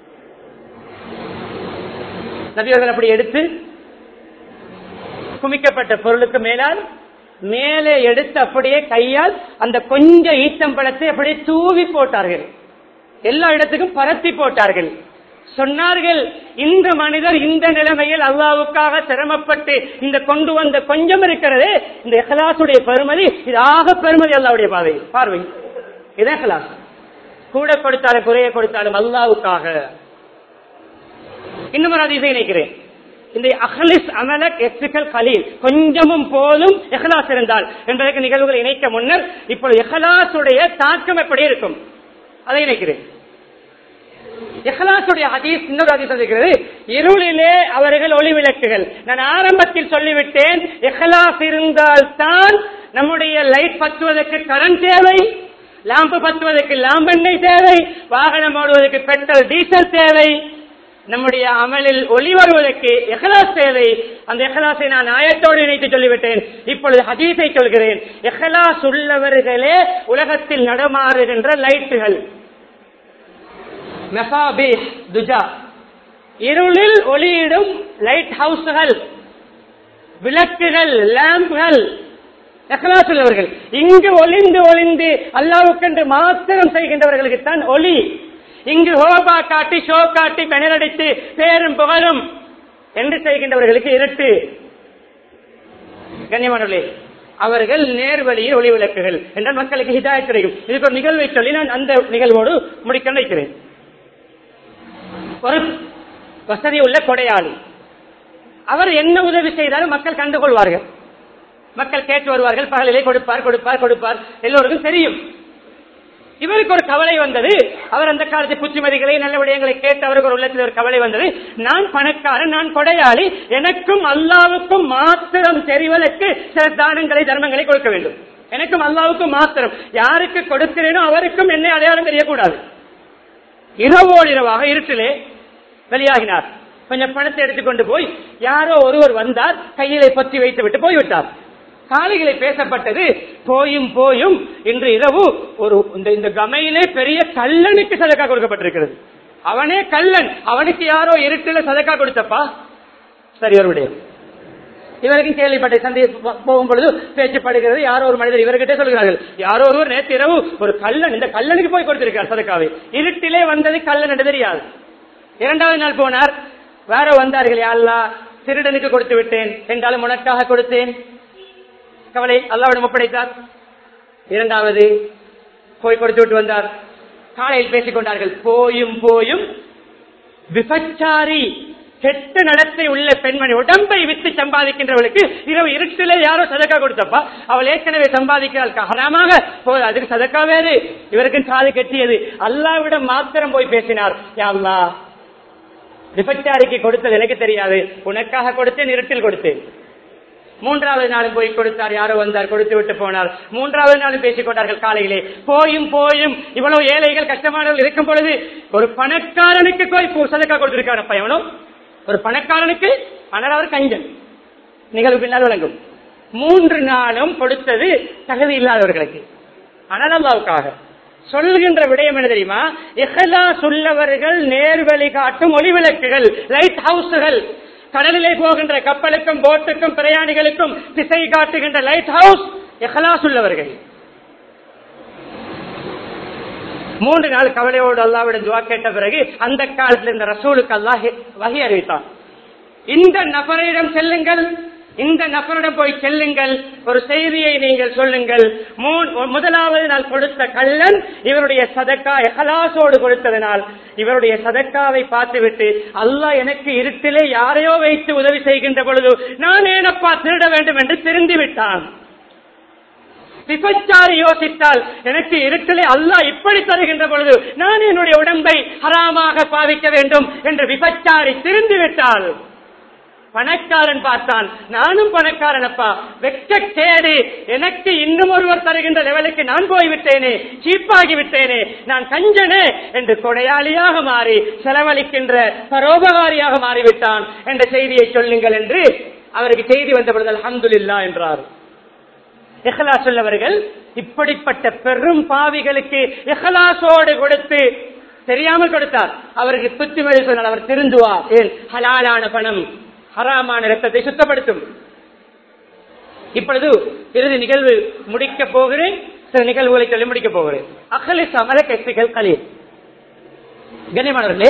நபியவர்கள் அப்படி எடுத்து குமிக்கப்பட்ட பொருளுக்கு மேலால் மேலே எடுத்து அப்படியே கையால் அந்த கொஞ்சம் ஈச்சம்பழத்தை அப்படியே தூவி போட்டார்கள் எல்லா இடத்துக்கும் பரப்பி போட்டார்கள் சொன்னார்கள் இந்த மனிதர் இந்த நிலைமையில் அல்லாவுக்காக சிரமப்பட்டு இந்த கொண்டு வந்த கொஞ்சம் இருக்கிறதே இந்த இஹ்லாசுடைய பெருமதி இது ஆக பெருமதி அல்லாவுடைய பாதை பார்வை இதான் இஹ்லாஸ் கூட கொடுத்தாலும் குறைய கொடுத்தாலும் அல்லாவுக்காக இன்னும் ஒரு அதிசயம் நினைக்கிறேன் இந்த அஹ்லிஸ் அமலக் எக்ஸிக்கல் கலீல் கொஞ்சமும் போதும் எஹ்லாஸ் இருந்தால் என்பதற்கு நிகழ்வுகளை இணைக்க முன்னர் இப்பொழுது எஹ்லாசுடைய தாக்கம் எப்படி இருக்கும் அதை இணைக்கிறேன் எஹ்லாசுடைய ஹதீஸ் இன்னொரு ஹதீஸ் இருக்கிறது இருளிலே அவர்கள் ஒளி விளக்குகள் நான் ஆரம்பத்தில் சொல்லிவிட்டேன் எஹ்லாஸ் இருந்தால் தான் நம்முடைய லைட் பற்றுவதற்கு கரண்ட் தேவை லாம்பு பற்றுவதற்கு லாம்பெண்ணெய் தேவை வாகனம் ஓடுவதற்கு பெட்ரோல் டீசல் தேவை நம்முடைய அமலில் ஒளி வருவதற்கு எஹலாஸ் தேவை அந்த எஹலாஸை நான் ஆயத்தோடு இணைத்து சொல்லிவிட்டேன் இப்பொழுது ஹதீஸை சொல்கிறேன் எஹலாஸ் உள்ளவர்களே உலகத்தில் நடமாறுகின்ற லைட்டுகள் மெஃபாபிஹ் துஜா இருளில் ஒளியிடும் லைட் ஹவுஸ்கள் விளக்குகள் லேம்புகள் எஹலாஸ் உள்ளவர்கள் இங்கு ஒளிந்து ஒளிந்து அல்லாவுக்கென்று மாத்திரம் செய்கின்றவர்களுக்கு தான் ஒளி இங்கு ஹோபா காட்டி ஷோ காட்டி பெணரடித்து பேரும் புகழும் என்று செய்கின்றவர்களுக்கு இருட்டு கண்ணியமானவர்களே அவர்கள் நேர்வழியில் ஒளி விளக்குகள் என்றால் மக்களுக்கு ஹிதாயத் கிடைக்கும் இதுக்கு ஒரு நிகழ்வை சொல்லி நான் அந்த நிகழ்வோடு முடிக்க நினைக்கிறேன் ஒரு வசதி உள்ள கொடையாளி அவர் என்ன உதவி செய்தாலும் மக்கள் கண்டுகொள்வார்கள் மக்கள் கேட்டு வருவார்கள் பகலிலே கொடுப்பார் கொடுப்பார் கொடுப்பார் எல்லோருக்கும் தெரியும் இவருக்கு ஒரு கவலை வந்தது அவர் அந்த காலத்து புத்திமதிகளை நல்ல விடயங்களை கேட்டு அவருக்கு ஒரு உள்ளத்தில் ஒரு கவலை வந்தது நான் பணக்காரன் நான் கொடையாளி எனக்கும் அல்லாவுக்கும் மாத்திரம் தெரிவதற்கு சில தானங்களை தர்மங்களை கொடுக்க வேண்டும் எனக்கும் அல்லாவுக்கும் மாத்திரம் யாருக்கு கொடுக்கிறேனோ அவருக்கும் என்னை அடையாளம் தெரியக்கூடாது இரவோடு இரவாக இருட்டிலே வெளியாகினார் கொஞ்சம் பணத்தை எடுத்துக்கொண்டு போய் யாரோ ஒருவர் வந்தார் கையிலே பற்றி வைத்து விட்டு போய்விட்டார் காலைகளை பேசப்பட்டது போயும் போயும் இன்று இரவு ஒரு இந்த இந்த கமையிலே பெரிய கல்லனுக்கு சதக்கா கொடுக்கப்பட்டிருக்கிறது அவனே கல்லன் அவனுக்கு யாரோ இருட்டில சதக்கா கொடுத்தப்பா சரி அவருடைய இவருக்கும் கேள்விப்பட்ட சந்தை போகும் பொழுது பேச்சுப்படுகிறது யாரோ ஒரு மனிதர் இவர்கிட்ட சொல்கிறார்கள் யாரோ ஒருவர் நேற்று இரவு ஒரு கல்லன் இந்த கல்லனுக்கு போய் கொடுத்திருக்கார் சதக்காவை இருட்டிலே வந்தது கல்லன் என்று தெரியாது இரண்டாவது நாள் போனார் வேற வந்தார்கள் யாழ்லா திருடனுக்கு கொடுத்து விட்டேன் என்றாலும் உனக்காக கொடுத்தேன் கவலை அல்லாவிடம் ஒப்படைத்தார் இரண்டாவது போய் கொடுத்து விட்டு வந்தார் காலையில் பேசிக் கொண்டார்கள் போயும் போயும் விபச்சாரி கெட்ட நடத்தை உள்ள பெண்மணி உடம்பை வித்து சம்பாதிக்கின்றவளுக்கு இரவு இருட்டிலே யாரோ சதக்கா கொடுத்தப்பா அவள் ஏற்கனவே சம்பாதிக்கிறாள் ஹராமாக போய் அதுக்கு சதக்கா வேறு இவருக்கு காது கட்டியது அல்லாவிடம் மாத்திரம் போய் பேசினார் யாழ்லா விபச்சாரிக்கு கொடுத்தது எனக்கு தெரியாது உனக்காக கொடுத்தேன் இருட்டில் கொடுத்தேன் மூன்றாவது நாளும் போய் கொடுத்தார் யாரோ வந்தார் கொடுத்து விட்டு போனார் மூன்றாவது நாளும் பேசிக் கொண்டார்கள் காலையிலே போயும் போயும் இவ்வளவு ஏழைகள் கஷ்டமானவர்கள் இருக்கும் பொழுது ஒரு பணக்காரனுக்கு போய் சதக்கா கொடுத்திருக்காரு எவனோ ஒரு பணக்காரனுக்கு ஆனால் அவர் கஞ்சன் நிகழ்வு பின்னால் விளங்கும் மூன்று நாளும் கொடுத்தது தகுதி இல்லாதவர்களுக்கு ஆனால் அல்லாவுக்காக சொல்கின்ற விடயம் என்ன தெரியுமா எஹலா சொல்லவர்கள் நேர்வழி காட்டும் ஒளிவிளக்குகள் லைட் ஹவுஸ்கள் கடலிலே போகின்ற கப்பலுக்கும் போட்டுக்கும் பிரயாணிகளுக்கும் திசை காட்டுகின்ற லைட் ஹவுஸ் எஹலாஸ் உள்ளவர்கள் மூன்று நாள் கவலையோடு அல்லாவிடம் துவா கேட்ட பிறகு அந்த காலத்தில் இருந்த ரசூலுக்கு அல்லாஹ் வகை அறிவித்தான் இந்த நபரிடம் செல்லுங்கள் இந்த நபரிடம் போய் செல்லுங்கள் ஒரு செய்தியை நீங்கள் சொல்லுங்கள் முதலாவது நாள் கொடுத்த கள்ளன் இவருடைய சதக்கா எஹலாசோடு கொடுத்ததனால் இவருடைய சதக்காவை பார்த்துவிட்டு அல்லாஹ் எனக்கு இருட்டிலே யாரையோ வைத்து உதவி செய்கின்ற பொழுது நான் ஏனப்பா திருட வேண்டும் என்று திருந்தி விட்டான் விபச்சாரி யோசித்தால் எனக்கு இருட்டிலே அல்லாஹ் இப்படி தருகின்ற பொழுது நான் என்னுடைய உடம்பை ஹராமாக பாவிக்க வேண்டும் என்று விபச்சாரி திருந்து விட்டால் பணக்காரன் பார்த்தான் நானும் பணக்காரன் அப்பா வெக்க கேடு எனக்கு இன்னும் ஒருவர் தருகின்ற லெவலுக்கு நான் போய்விட்டேனே சீப்பாகி விட்டேனே நான் கஞ்சனே என்று கொடையாளியாக மாறி செலவழிக்கின்ற பரோபகாரியாக மாறிவிட்டான் என்ற செய்தியை சொல்லுங்கள் என்று அவருக்கு செய்தி வந்த பொழுது அல்ஹம்துலில்லா என்றார் எஹலாஸ் உள்ளவர்கள் இப்படிப்பட்ட பெரும் பாவிகளுக்கு எஹலாசோடு கொடுத்து தெரியாமல் கொடுத்தார் அவருக்கு புத்திமதி சொன்னால் அவர் திருந்துவார் ஏன் ஹலாலான பணம் ஹராமான ரத்தத்தை சுத்தப்படுத்தும் இப்பொழுது இறுதி நிகழ்வு முடிக்க போகிறேன் சில நிகழ்வுகளை சொல்லி முடிக்க போகிறேன் அகலி சமர கட்சிகள் கலீல் கண்ணியமானவர்களே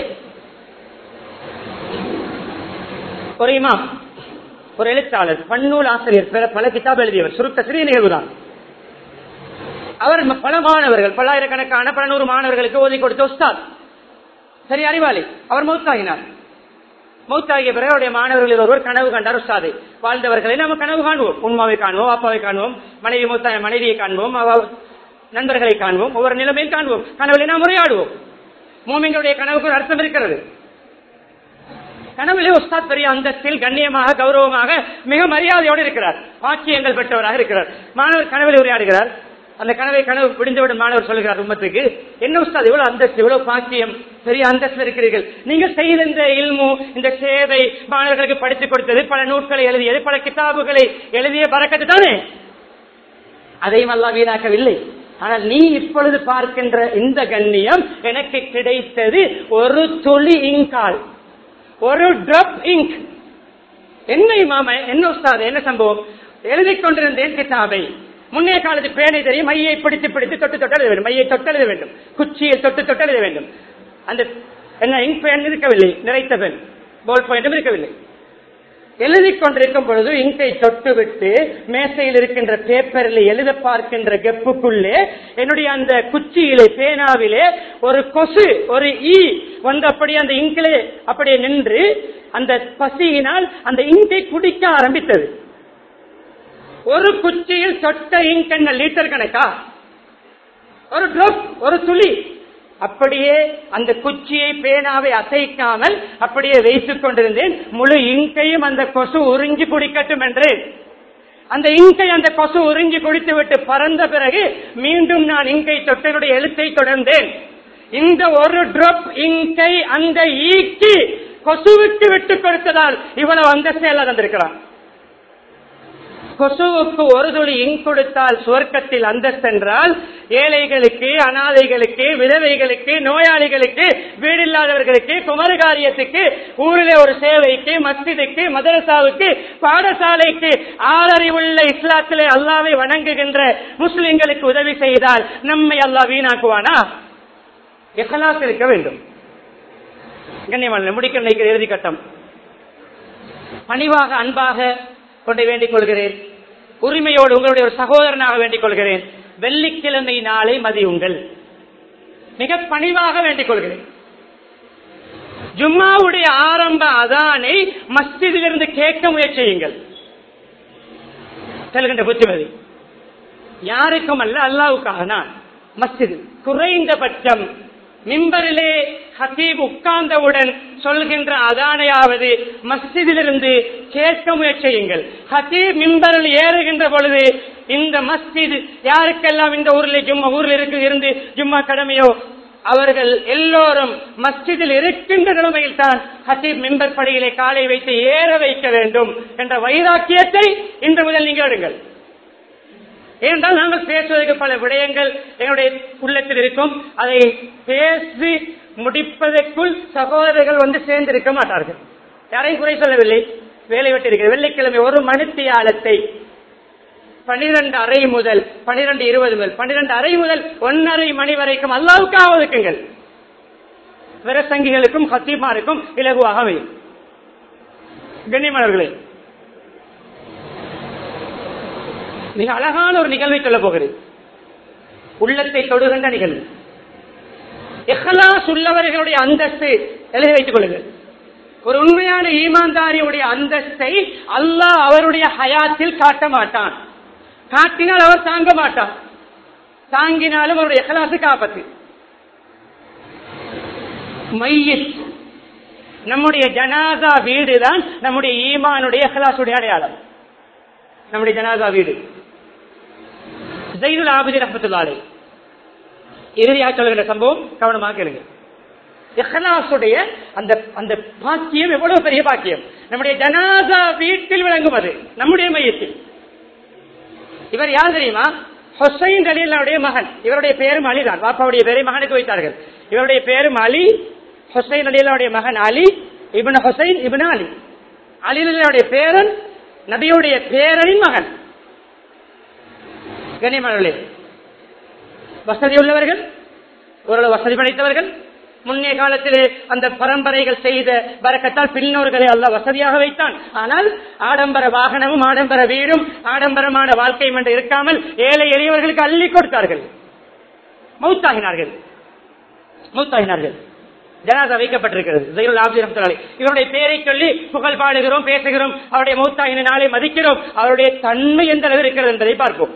ஒரு இமாம் ஒரு எழுத்தாளர் பன்னூல் ஆசிரியர் பிற பல கிதாப் எழுதியவர் சுருக்க சிறிய நிகழ்வுதான் அவர் பல மாணவர்கள் பல்லாயிரக்கணக்கான பல நூறு மாணவர்களுக்கு ஓதி கொடுத்த உஸ்தாத் சரி அறிவாளி அவர் மௌத்தாகினார் மௌத்தாகிய பிறகு அவருடைய மாணவர்களில் ஒருவர் கனவு கண்டார் உஸ்தாது வாழ்ந்தவர்களை நம்ம கனவு காணுவோம் உண்மாவை காணுவோம் அப்பாவை காணுவோம் மனைவி மூத்த மனைவியை காண்போம் அவ நண்பர்களை காண்போம் ஒவ்வொரு நிலைமையும் காண்போம் கனவுகளை நாம் உரையாடுவோம் மூமிங்களுடைய கனவுக்கு ஒரு அர்த்தம் இருக்கிறது கனவுலே உஸ்தாத் பெரிய அந்தஸ்தில் கண்ணியமாக கௌரவமாக மிக மரியாதையோடு இருக்கிறார் பாக்கியங்கள் பெற்றவராக இருக்கிறார் மாணவர் கனவில் உரையாடுகிறார் அந்த கனவை கனவு பிடிந்தவுடன் மாணவர் சொல்கிறார் உம்மத்துக்கு என்ன உஸ்தாத் இவ்வளவு அந்தஸ்து இவ்வளவு பாக்கியம் பெரிய அந்தஸ்து இருக்கிறீர்கள் நீங்கள் செய்த இந்த இல்மு இந்த சேவை மாணவர்களுக்கு படித்துக் கொடுத்தது பல நூட்களை எழுதியது பல கிதாபுகளை எழுதிய பறக்கத்து தானே அதையும் அல்லா வீணாக்கவில்லை ஆனால் நீ இப்பொழுது பார்க்கின்ற இந்த கண்ணியம் எனக்கு கிடைத்தது ஒரு துளி இங்கால் ஒரு டிராப் இங்க் என்ன மாம என்ன உஸ்தாது என்ன சம்பவம் எழுதிக் கொண்டிருந்தேன் கிதாபை முன்னைய காலத்து பேனை தெரியும் மையை பிடித்து பிடித்து தொட்டு தொட்டு எழுத வேண்டும் மையை தொட்டு எழுத வேண்டும் குச்சியில் தொட்டு தொட்டு எழுத வேண்டும் அந்த என்ன இங்க் பேன் இருக்கவில்லை நிறைத்த பெண் போல் பாயிண்டும் இருக்கவில்லை எழுதிக் கொண்டிருக்கும் பொழுது இங்கை தொட்டு விட்டு மேசையில் இருக்கின்ற பேப்பரில் எழுத பார்க்கின்ற கெப்புக்குள்ளே என்னுடைய அந்த குச்சியிலே பேனாவிலே ஒரு கொசு ஒரு ஈ வந்து அப்படியே அந்த இங்கிலே அப்படியே நின்று அந்த பசியினால் அந்த இங்கை குடிக்க ஆரம்பித்தது ஒரு குச்சியில் தொட்ட இங்க் என்ன லிட்டர் கணக்கா ஒரு ட்ராப் ஒரு துளி அப்படியே அந்த குச்சியை பேனாவை அசைக்காமல் அப்படியே வைத்துக் கொண்டிருந்தேன் முழு இங்கையும் அந்த கொசு உறிஞ்சி குடிக்கட்டும் என்று அந்த இங்கை அந்த கொசு உறிஞ்சி குடித்து விட்டு பறந்த பிறகு மீண்டும் நான் இங்கை தொட்டனுடைய எழுத்தை தொடர்ந்தேன் இந்த ஒரு டிராப் இங்கை அந்த ஈக்கி கொசுவுக்கு விட்டு கொடுத்ததால் இவ்வளவு அந்த செயல தந்திருக்கிறான் கொசுவுக்கு ஒரு துளி இங்க் கொடுத்தால் சுவர்க்கத்தில் அந்தஸ்தென்றால் ஏழைகளுக்கு அனாதைகளுக்கு விதவைகளுக்கு நோயாளிகளுக்கு வீடில்லாதவர்களுக்கு குமரகாரியத்துக்கு ஊரிலே ஒரு சேவைக்கு மஸ்ஜிதுக்கு மதரசாவுக்கு பாடசாலைக்கு ஆதரவுள்ள இஸ்லாத்திலே அல்லாவை வணங்குகின்ற முஸ்லிம்களுக்கு உதவி செய்தால் நம்மை அல்லாஹ் வீணாக்குவானா எஹலாஸ் இருக்க வேண்டும் கண்ணியமான முடிக்க நினைக்கிற இறுதி கட்டம் பணிவாக அன்பாக கொண்டு வேண்டிக் கொள்கிறேன் உரிமையோடு உங்களுடைய ஒரு சகோதரனாக வேண்டிக் கொள்கிறேன் வெள்ளிக்கிழமை நாளை மதியுங்கள் மிக பணிவாக வேண்டிக் கொள்கிறேன் ஜும்மாவுடைய ஆரம்ப அதானை மஸ்ஜிதிலிருந்து கேட்க முயற்சியுங்கள் செல்கின்ற புத்திமதி யாருக்கும் அல்ல அல்லாவுக்காக நான் மஸ்ஜிது குறைந்தபட்சம் மிம்பரிலே ஹசீப் உட்கார்ந்தவுடன் சொல்கின்ற அதானையாவது மஸ்ஜிதிலிருந்து கேட்க முயற்சியுங்கள் ஹசீப் மிம்பரில் ஏறுகின்ற பொழுது இந்த மஸ்ஜித் யாருக்கெல்லாம் இந்த ஊரில் ஜும்மா ஊரில் இருக்கு இருந்து ஜும்மா கடமையோ அவர்கள் எல்லோரும் மஸ்ஜிதில் இருக்கின்ற நிலைமையில் தான் ஹசீப் மிம்பர் படியிலே காலை வைத்து ஏற வைக்க வேண்டும் என்ற வைராக்கியத்தை இன்று முதல் நீங்கள் எடுங்கள் ஏனென்றால் நாங்கள் பேசுவதற்கு பல விடயங்கள் எங்களுடைய உள்ளத்தில் இருக்கும் அதை பேசி முடிப்பதற்குள் சகோதரர்கள் வந்து சேர்ந்திருக்க மாட்டார்கள் யாரையும் குறை சொல்லவில்லை வேலை விட்டிருக்கிற வெள்ளிக்கிழமை ஒரு மணித்தியாலத்தை பனிரெண்டு அறை முதல் பனிரெண்டு இருபது முதல் பனிரெண்டு அறை முதல் ஒன்னரை மணி வரைக்கும் அல்லாவுக்காக ஒதுக்குங்கள் விரசங்கிகளுக்கும் ஹத்தீமாருக்கும் இலகுவாக அமையும் கண்ணியமானவர்களே மிக அழகான ஒரு நிகழ்வை சொல்ல போகிறேன் உள்ளத்தை தொடுகின்ற நிகழ்வு எஹலாஸ் உள்ளவர்களுடைய அந்தஸ்து எழுதி வைத்துக் கொள்ளுங்கள் ஒரு உண்மையான ஈமான்தாரியுடைய அந்தஸ்தை அல்லாஹ் அவருடைய ஹயாத்தில் காட்ட மாட்டான் காட்டினால் அவர் தாங்க மாட்டார் தாங்கினாலும் அவருடைய எஹலாசு காப்பத்து மையத் நம்முடைய ஜனாதா வீடுதான் நம்முடைய ஈமானுடைய எஹலாசுடைய அடையாளம் நம்முடைய ஜனாதா வீடு ஜெயினுல் ஆபிதி ரஹமத்துல்லாலே இறுதியாக சொல்லுகிற சம்பவம் கவனமாக கேளுங்க இஹ்லாசுடைய அந்த அந்த பாக்கியம் எவ்வளவு பெரிய பாக்கியம் நம்முடைய ஜனாதா வீட்டில் விளங்கும் அது நம்முடைய மையத்தில் இவர் யார் தெரியுமா ஹொசைன் அலியுடைய மகன் இவருடைய பேரும் அலி தான் பாப்பாவுடைய பேரை மகனுக்கு வைத்தார்கள் இவருடைய பேரும் அலி ஹொசைன் அலியுடைய மகன் அலி இபன் ஹொசைன் இபன் அலி அலிலுடைய பேரன் நபியுடைய பேரனின் மகன் கண்ணியமானவர்களே வசதி உள்ளவர்கள் ஓரளவு வசதி படைத்தவர்கள் முன்னைய காலத்திலே அந்த பரம்பரைகள் செய்த பறக்கத்தால் பின்னோர்களை அல்ல வசதியாக வைத்தான் ஆனால் ஆடம்பர வாகனமும் ஆடம்பர வீடும் ஆடம்பரமான வாழ்க்கையும் என்று இருக்காமல் ஏழை எளியவர்களுக்கு அள்ளி கொடுத்தார்கள் மௌத்தாகினார்கள் மௌத்தாகினார்கள் ஜனாதா வைக்கப்பட்டிருக்கிறது ஜெயினுல் ஆபிதீன் ரஹ்மத்துல்லாஹி அலைஹி. இவருடைய பெயரை சொல்லி புகழ் பாடுகிறோம் பேசுகிறோம் அவருடைய மௌத்தாயின நாளை மதிக்கிறோம் அவருடைய தன்மை எந்த அளவு இருக்கிறது என்பதை பார்ப்போம்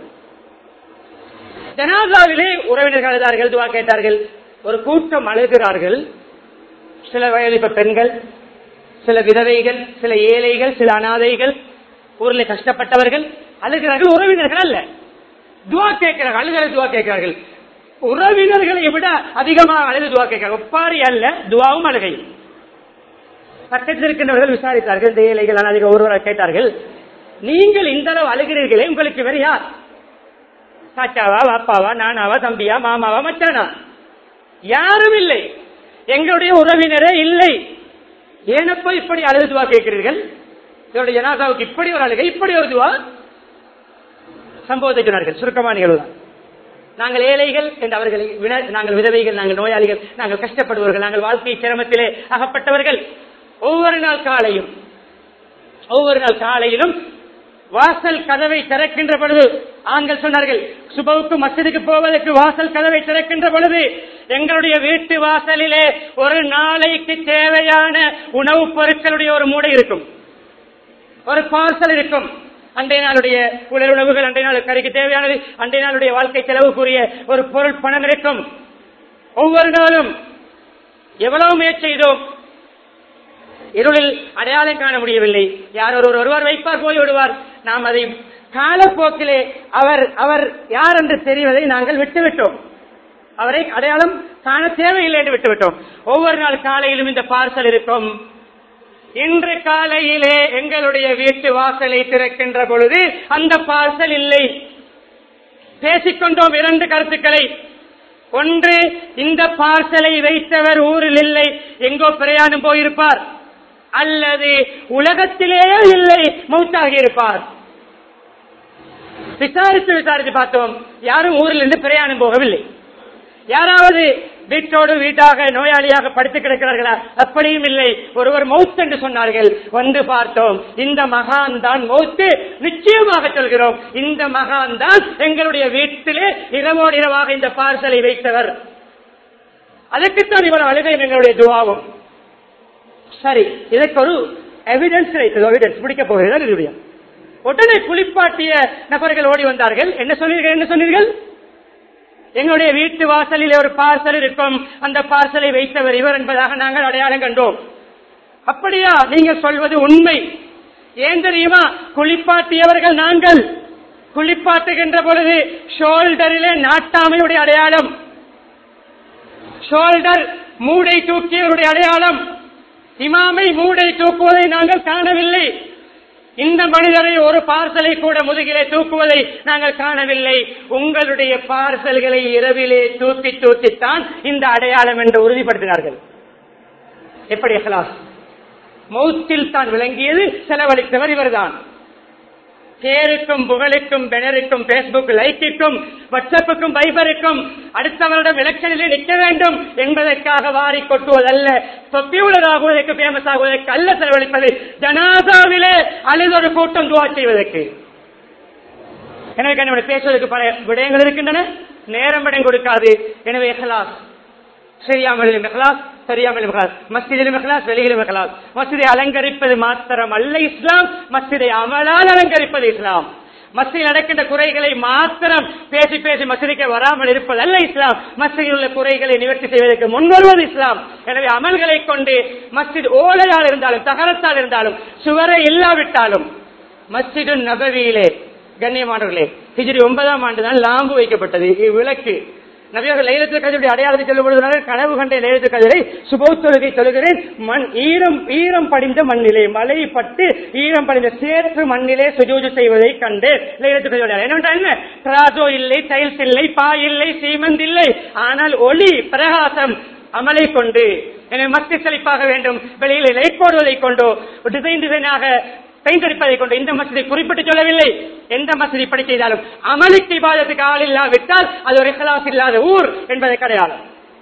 ஜனாதாவிலே உறவினர்கள் அழுதார்கள் துவா கேட்டார்கள் ஒரு கூட்டம் அழுகிறார்கள் சில வயது பெண்கள் சில விதவைகள் சில ஏழைகள் சில அனாதைகள் ஊரில் கஷ்டப்பட்டவர்கள் அழுகிறார்கள் உறவினர்கள் அல்ல துவா கேட்கிறார்கள் அழுகிற துவா கேட்கிறார்கள் உறவினர்களை விட அதிகமாக அழுது துவா கேட்கிறார்கள் ஒப்பாரி அல்ல துவாவும் அழுகை பக்கத்தில் இருக்கின்றவர்கள் விசாரித்தார்கள் இந்த ஏழைகள் அனாதைகள் ஒருவர் கேட்டார்கள் நீங்கள் இந்த அளவு அழுகிறீர்களே உங்களுக்கு வேறு யார் சாச்சாவா பாப்பாவா நானாவா தம்பியா மாமாவா மச்சானா யாரும் இல்லை எங்களுடைய உறவினரே இல்லை ஏனப்போ இப்படி அழுது துவா கேட்கிறீர்கள் இதோட ஜனாதாவுக்கு இப்படி ஒரு அழுகை இப்படி ஒரு துவா சம்பவத்தை சொன்னார்கள் சுருக்கமான நிகழ்வு தான். நாங்கள் ஏழைகள் என்று அவர்களை வின- நாங்கள் விதவைகள் நாங்கள் நோயாளிகள் நாங்கள் கஷ்டப்படுபவர்கள் நாங்கள் வாழ்க்கை சிரமத்திலே அகப்பட்டவர்கள் ஒவ்வொரு நாள் காலையும் ஒவ்வொரு நாள் காலையிலும் வாசல் கதவை திறக்கின்ற பொழுது ஆண்கள் சொன்னார்கள் சுபவுக்கு மசிதுக்கு போவதற்கு வாசல் கதவை திறக்கின்ற பொழுது எங்களுடைய வீட்டு வாசலிலே ஒரு நாளைக்கு தேவையான உணவுப் பொருட்களுடைய ஒரு மூடை இருக்கும் ஒரு பார்சல் இருக்கும் அன்றைய நாளுடைய உடல் உணவுகள் அன்றைய நாள் கறிக்கு தேவையானது அன்றைய நாளுடைய வாழ்க்கை செலவுக்குரிய ஒரு பொருள் பணம் இருக்கும் ஒவ்வொரு நாளும் எவ்வளவு முயற்சி செய்தோம் இருளில் அடையாளம் காண முடியவில்லை யார் ஒருவர் ஒருவர் வைப்பார் போய் விடுவார் நாம் அதை காலப்போக்கிலே அவர் அவர் யார் என்று தெரிவதை நாங்கள் விட்டுவிட்டோம் அவரை அடையாளம் காண தேவையில்லை என்று விட்டுவிட்டோம் ஒவ்வொரு நாள் காலையிலும் இந்த பார்சல் இருக்கும் இன்று காலையிலே எங்களுடைய வீட்டு வாசலை திறக்கின்ற பொழுது அந்த பார்சல் இல்லை பேசிக்கொண்டோம் இரண்டு கருத்துக்களை ஒன்று இந்த பார்சலை வைத்தவர் ஊரில் இல்லை எங்கோ பிரயாணம் போயிருப்பார் அல்லது உலகத்திலேயே இல்லை மௌத்தாகி இருப்பார் விசாரித்து விசாரித்து பார்த்தோம் யாரும் ஊரில் இருந்து பிரயாணம் போகவில்லை யாராவது வீட்டோடு வீட்டாக நோயாளியாக படுத்து கிடக்கிறார்களா அப்படியும் இல்லை ஒருவர் மௌத் என்று சொன்னார்கள் வந்து பார்த்தோம் இந்த மகான் தான் மௌத்து நிச்சயமாக சொல்கிறோம் இந்த மகான் தான் எங்களுடைய வீட்டிலே இரவோடு இரவாக இந்த பார்சலை வைத்தவர் அதற்குத்தான் இவர் அழுகை எங்களுடைய துவாவும் சரி இதற்கு ஒரு எவிடன்ஸ் கிடைத்தது எவிடன்ஸ் பிடிக்க போகிறது இதுடைய உடனே குளிப்பாட்டிய நபர்கள் ஓடி வந்தார்கள் என்ன சொன்னீர்கள் என்ன சொன்னீர்கள் எங்களுடைய வீட்டு வாசலில் ஒரு பார்சல் இருக்கும் அந்த பார்சலை வைத்தவர் இவர் என்பதாக நாங்கள் அடையாளம் கண்டோம் அப்படியா நீங்கள் சொல்வது உண்மை ஏன் தெரியுமா குளிப்பாட்டியவர்கள் நாங்கள் குளிப்பாட்டுகின்ற பொழுது ஷோல்டரிலே நாட்டாமையுடைய அடையாளம் ஷோல்டர் மூடை தூக்கியவருடைய அடையாளம் இமாமை மூடை தூக்குவதை நாங்கள் காணவில்லை இந்த மனிதரை ஒரு பார்சலை கூட முதுகிலே தூக்குவதை நாங்கள் காணவில்லை உங்களுடைய பார்சல்களை இரவிலே தூக்கி தூக்கித்தான் இந்த அடையாளம் என்று உறுதிப்படுத்தினார்கள் எப்படி அஹ்லாஸ் மௌத்தில் தான் விளங்கியது செலவழித்தவர் இவர்தான் பேருக்கும் புகழுக்கும் பெனருக்கும் பேஸ்புக் லைக்கிற்கும் வாட்ஸ்அப்புக்கும் பைபருக்கும் அடுத்தவரிடம் எலெக்ஷனிலே நிற்க வேண்டும் என்பதற்காக வாரி கொட்டுவதல்ல பாப்புலர் ஆகுவதற்கு பேமஸ் ஆகுவதற்கு அல்ல செலவழிப்பது ஜனாதாவிலே அழுதொரு கூட்டம் துவா செய்வதற்கு எனவே கண்ணியமான பேசுவதற்கு பல விடயங்கள் இருக்கின்றன நேரம் இடம் கொடுக்காது எனவே இஹ்லாஸ் சரியாமலும் இஹ்லாஸ் சரியாமலும் இஹ்லாஸ் மஸ்ஜிதிலும் இஹ்லாஸ் வெளியிலும் இஹ்லாஸ் மஸ்ஜிதை அலங்கரிப்பது மாத்திரம் அல்ல இஸ்லாம் மஸ்ஜிதை அமலால் அலங்கரிப்பது இஸ்லாம் மஸ்ஜிதில் நடக்கின்ற குறைகளை மாத்திரம் பேசி பேசி மஸ்ஜிதுக்கு வராமல் இருப்பது அல்ல இஸ்லாம் மஸ்ஜிதில் உள்ள குறைகளை நிவர்த்தி செய்வதற்கு முன்வருவது இஸ்லாம் எனவே அமல்களை கொண்டு மஸ்ஜித் ஓலையால் இருந்தாலும் தகரத்தால் இருந்தாலும் சுவரை இல்லாவிட்டாலும் மஸ்ஜிது நபவியிலே கண்ணியமானவர்களே ஹிஜ்ரி ஒன்பதாம் ஆண்டு தான் லாம்பு வைக்கப்பட்டது விளக்கு நபியர்கள் லைலத்தில் கதிருடைய அடையாளத்தை சொல்லும் பொழுது கனவு கண்ட லைலத்தில் கதிரை சுபௌ தொழுகை தொழுகிறேன் மண் ஈரம் ஈரம் படிந்த மண்ணிலே மழை பட்டு ஈரம் படிந்த சேற்று மண்ணிலே சுஜூஜு செய்வதை கண்டு லைலத்தில் கதிருடைய என்னவென்றால் என்ன திராசோ இல்லை டைல்ஸ் இல்லை பா இல்லை சீமந்த் இல்லை ஆனால் ஒளி பிரகாசம் அமலை கொண்டு எனவே மஸ்தி செழிப்பாக வேண்டும் வெளியில் லைட் போடுவதை கொண்டோ டிசைன் டிசைனாக பெயிண்ட் அடிப்பதை கொண்டு இந்த மசதி குறிப்பிட்டு சொல்லவில்லை எந்த மசதி இப்படி செய்தாலும் அமலுக்கு இபாதத்துக்கு ஆள் இல்லாவிட்டால் அது ஒரு இஹ்லாஸ் இல்லாத ஊர் என்பதை கிடையாது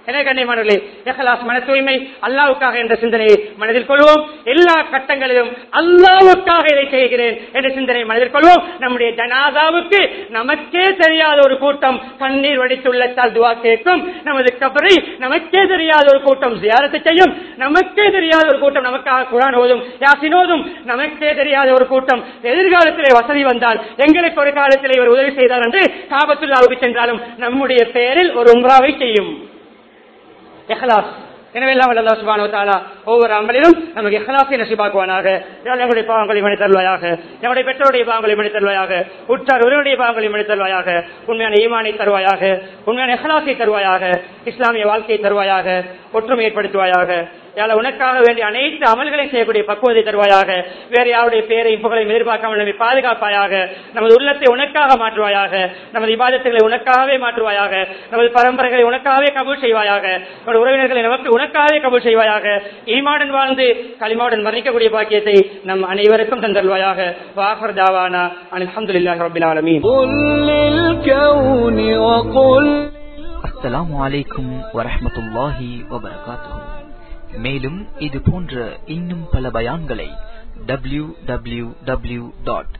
எனவே கண்ணியமானவர்களே இஹ்லாஸ் மன தூய்மை அல்லாவுக்காக என்ற சிந்தனையை மனதில் கொள்வோம் எல்லா கட்டங்களிலும் அல்லாவுக்காக இதை செய்கிறேன் என்ற சிந்தனையை மனதில் கொள்வோம் நம்முடைய ஜனாதாவுக்கு நமக்கே தெரியாத ஒரு கூட்டம் கண்ணீர் வடித்துள்ளத்தால் துவா கேட்கும் நமது கபரை நமக்கே தெரியாத ஒரு கூட்டம் ஜியாரத்தை செய்யும் நமக்கே தெரியாத ஒரு கூட்டம் நமக்காக குரான் ஓதும் யாசினோதும் நமக்கே தெரியாத ஒரு கூட்டம் எதிர்காலத்திலே வசதி வந்தால் எங்களுக்கு ஒரு காலத்திலே இவர் உதவி செய்தார் என்று காபத்துல்லாவுக்கு சென்றாலும் நம்முடைய பெயரில் ஒரு உம்ராவை செய்யும் இஹ்லாஸ் எனவே எல்லாம் வல்ல அல்லாஹ் சுப்ஹானஹு வ தஆலா ஒவ்வொரு அமலிலும் நமக்கு இஹ்லாஸை நசிபாக்குவானாக யாழ் எங்களுடைய பாவங்களை மன்னித் தருவாயாக எங்களுடைய பெற்றோருடைய பாவங்களை மன்னித் தருவாயாக உற்றார் உறவுடைய பாவங்களை மன்னித் தருவாயாக உண்மையான ஈமானை தருவாயாக உண்மையான இஹ்லாஸை தருவாயாக இஸ்லாமிய வாழ்க்கையை தருவாயாக ஒற்றுமை ஏற்படுத்துவாயாக யாழ் உனக்காக வேண்டிய அனைத்து அமல்களையும் செய்யக்கூடிய பக்குவத்தை தருவாயாக வேறு யாருடைய பேரையும் புகழையும் எதிர்பார்க்காமல் நம்மை பாதுகாப்பாயாக நமது உள்ளத்தை உனக்காக மாற்றுவாயாக நமது இபாதத்துகளை உனக்காகவே மாற்றுவாயாக நமது பரம்பரைகளை உனக்காகவே கபூல் செய்வாயாக நமது உறவினர்களை நமக்கு உனக்காகவே கபூல் செய்வாயாக ஈமாடன் வாழ்ந்து களிமாவுடன் மரணிக்கக்கூடிய பாக்கியத்தை நம் அனைவருக்கும் தந்தருவாயாக வாஹர் தாவானா அல்ஹம்துலில்லாஹி ரப்பில் ஆலமீன் قل للكون وقل அஸ்ஸலாமு அலைக்கும் வரஹ்மத்துல்லாஹி வபரகாத்துஹு மேலும் இது போன்ற இன்னும் பல பயான்களை W W W dot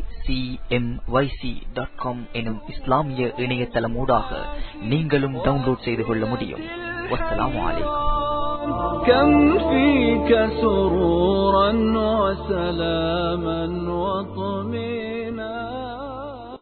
dot com எனும் இஸ்லாமிய இணையதளமூடாக நீங்களும் டவுன்லோட் செய்து கொள்ள முடியும் வஸ்ஸலாமு அலைக்கும் كم فيك سرورا وسلاما وطمئنا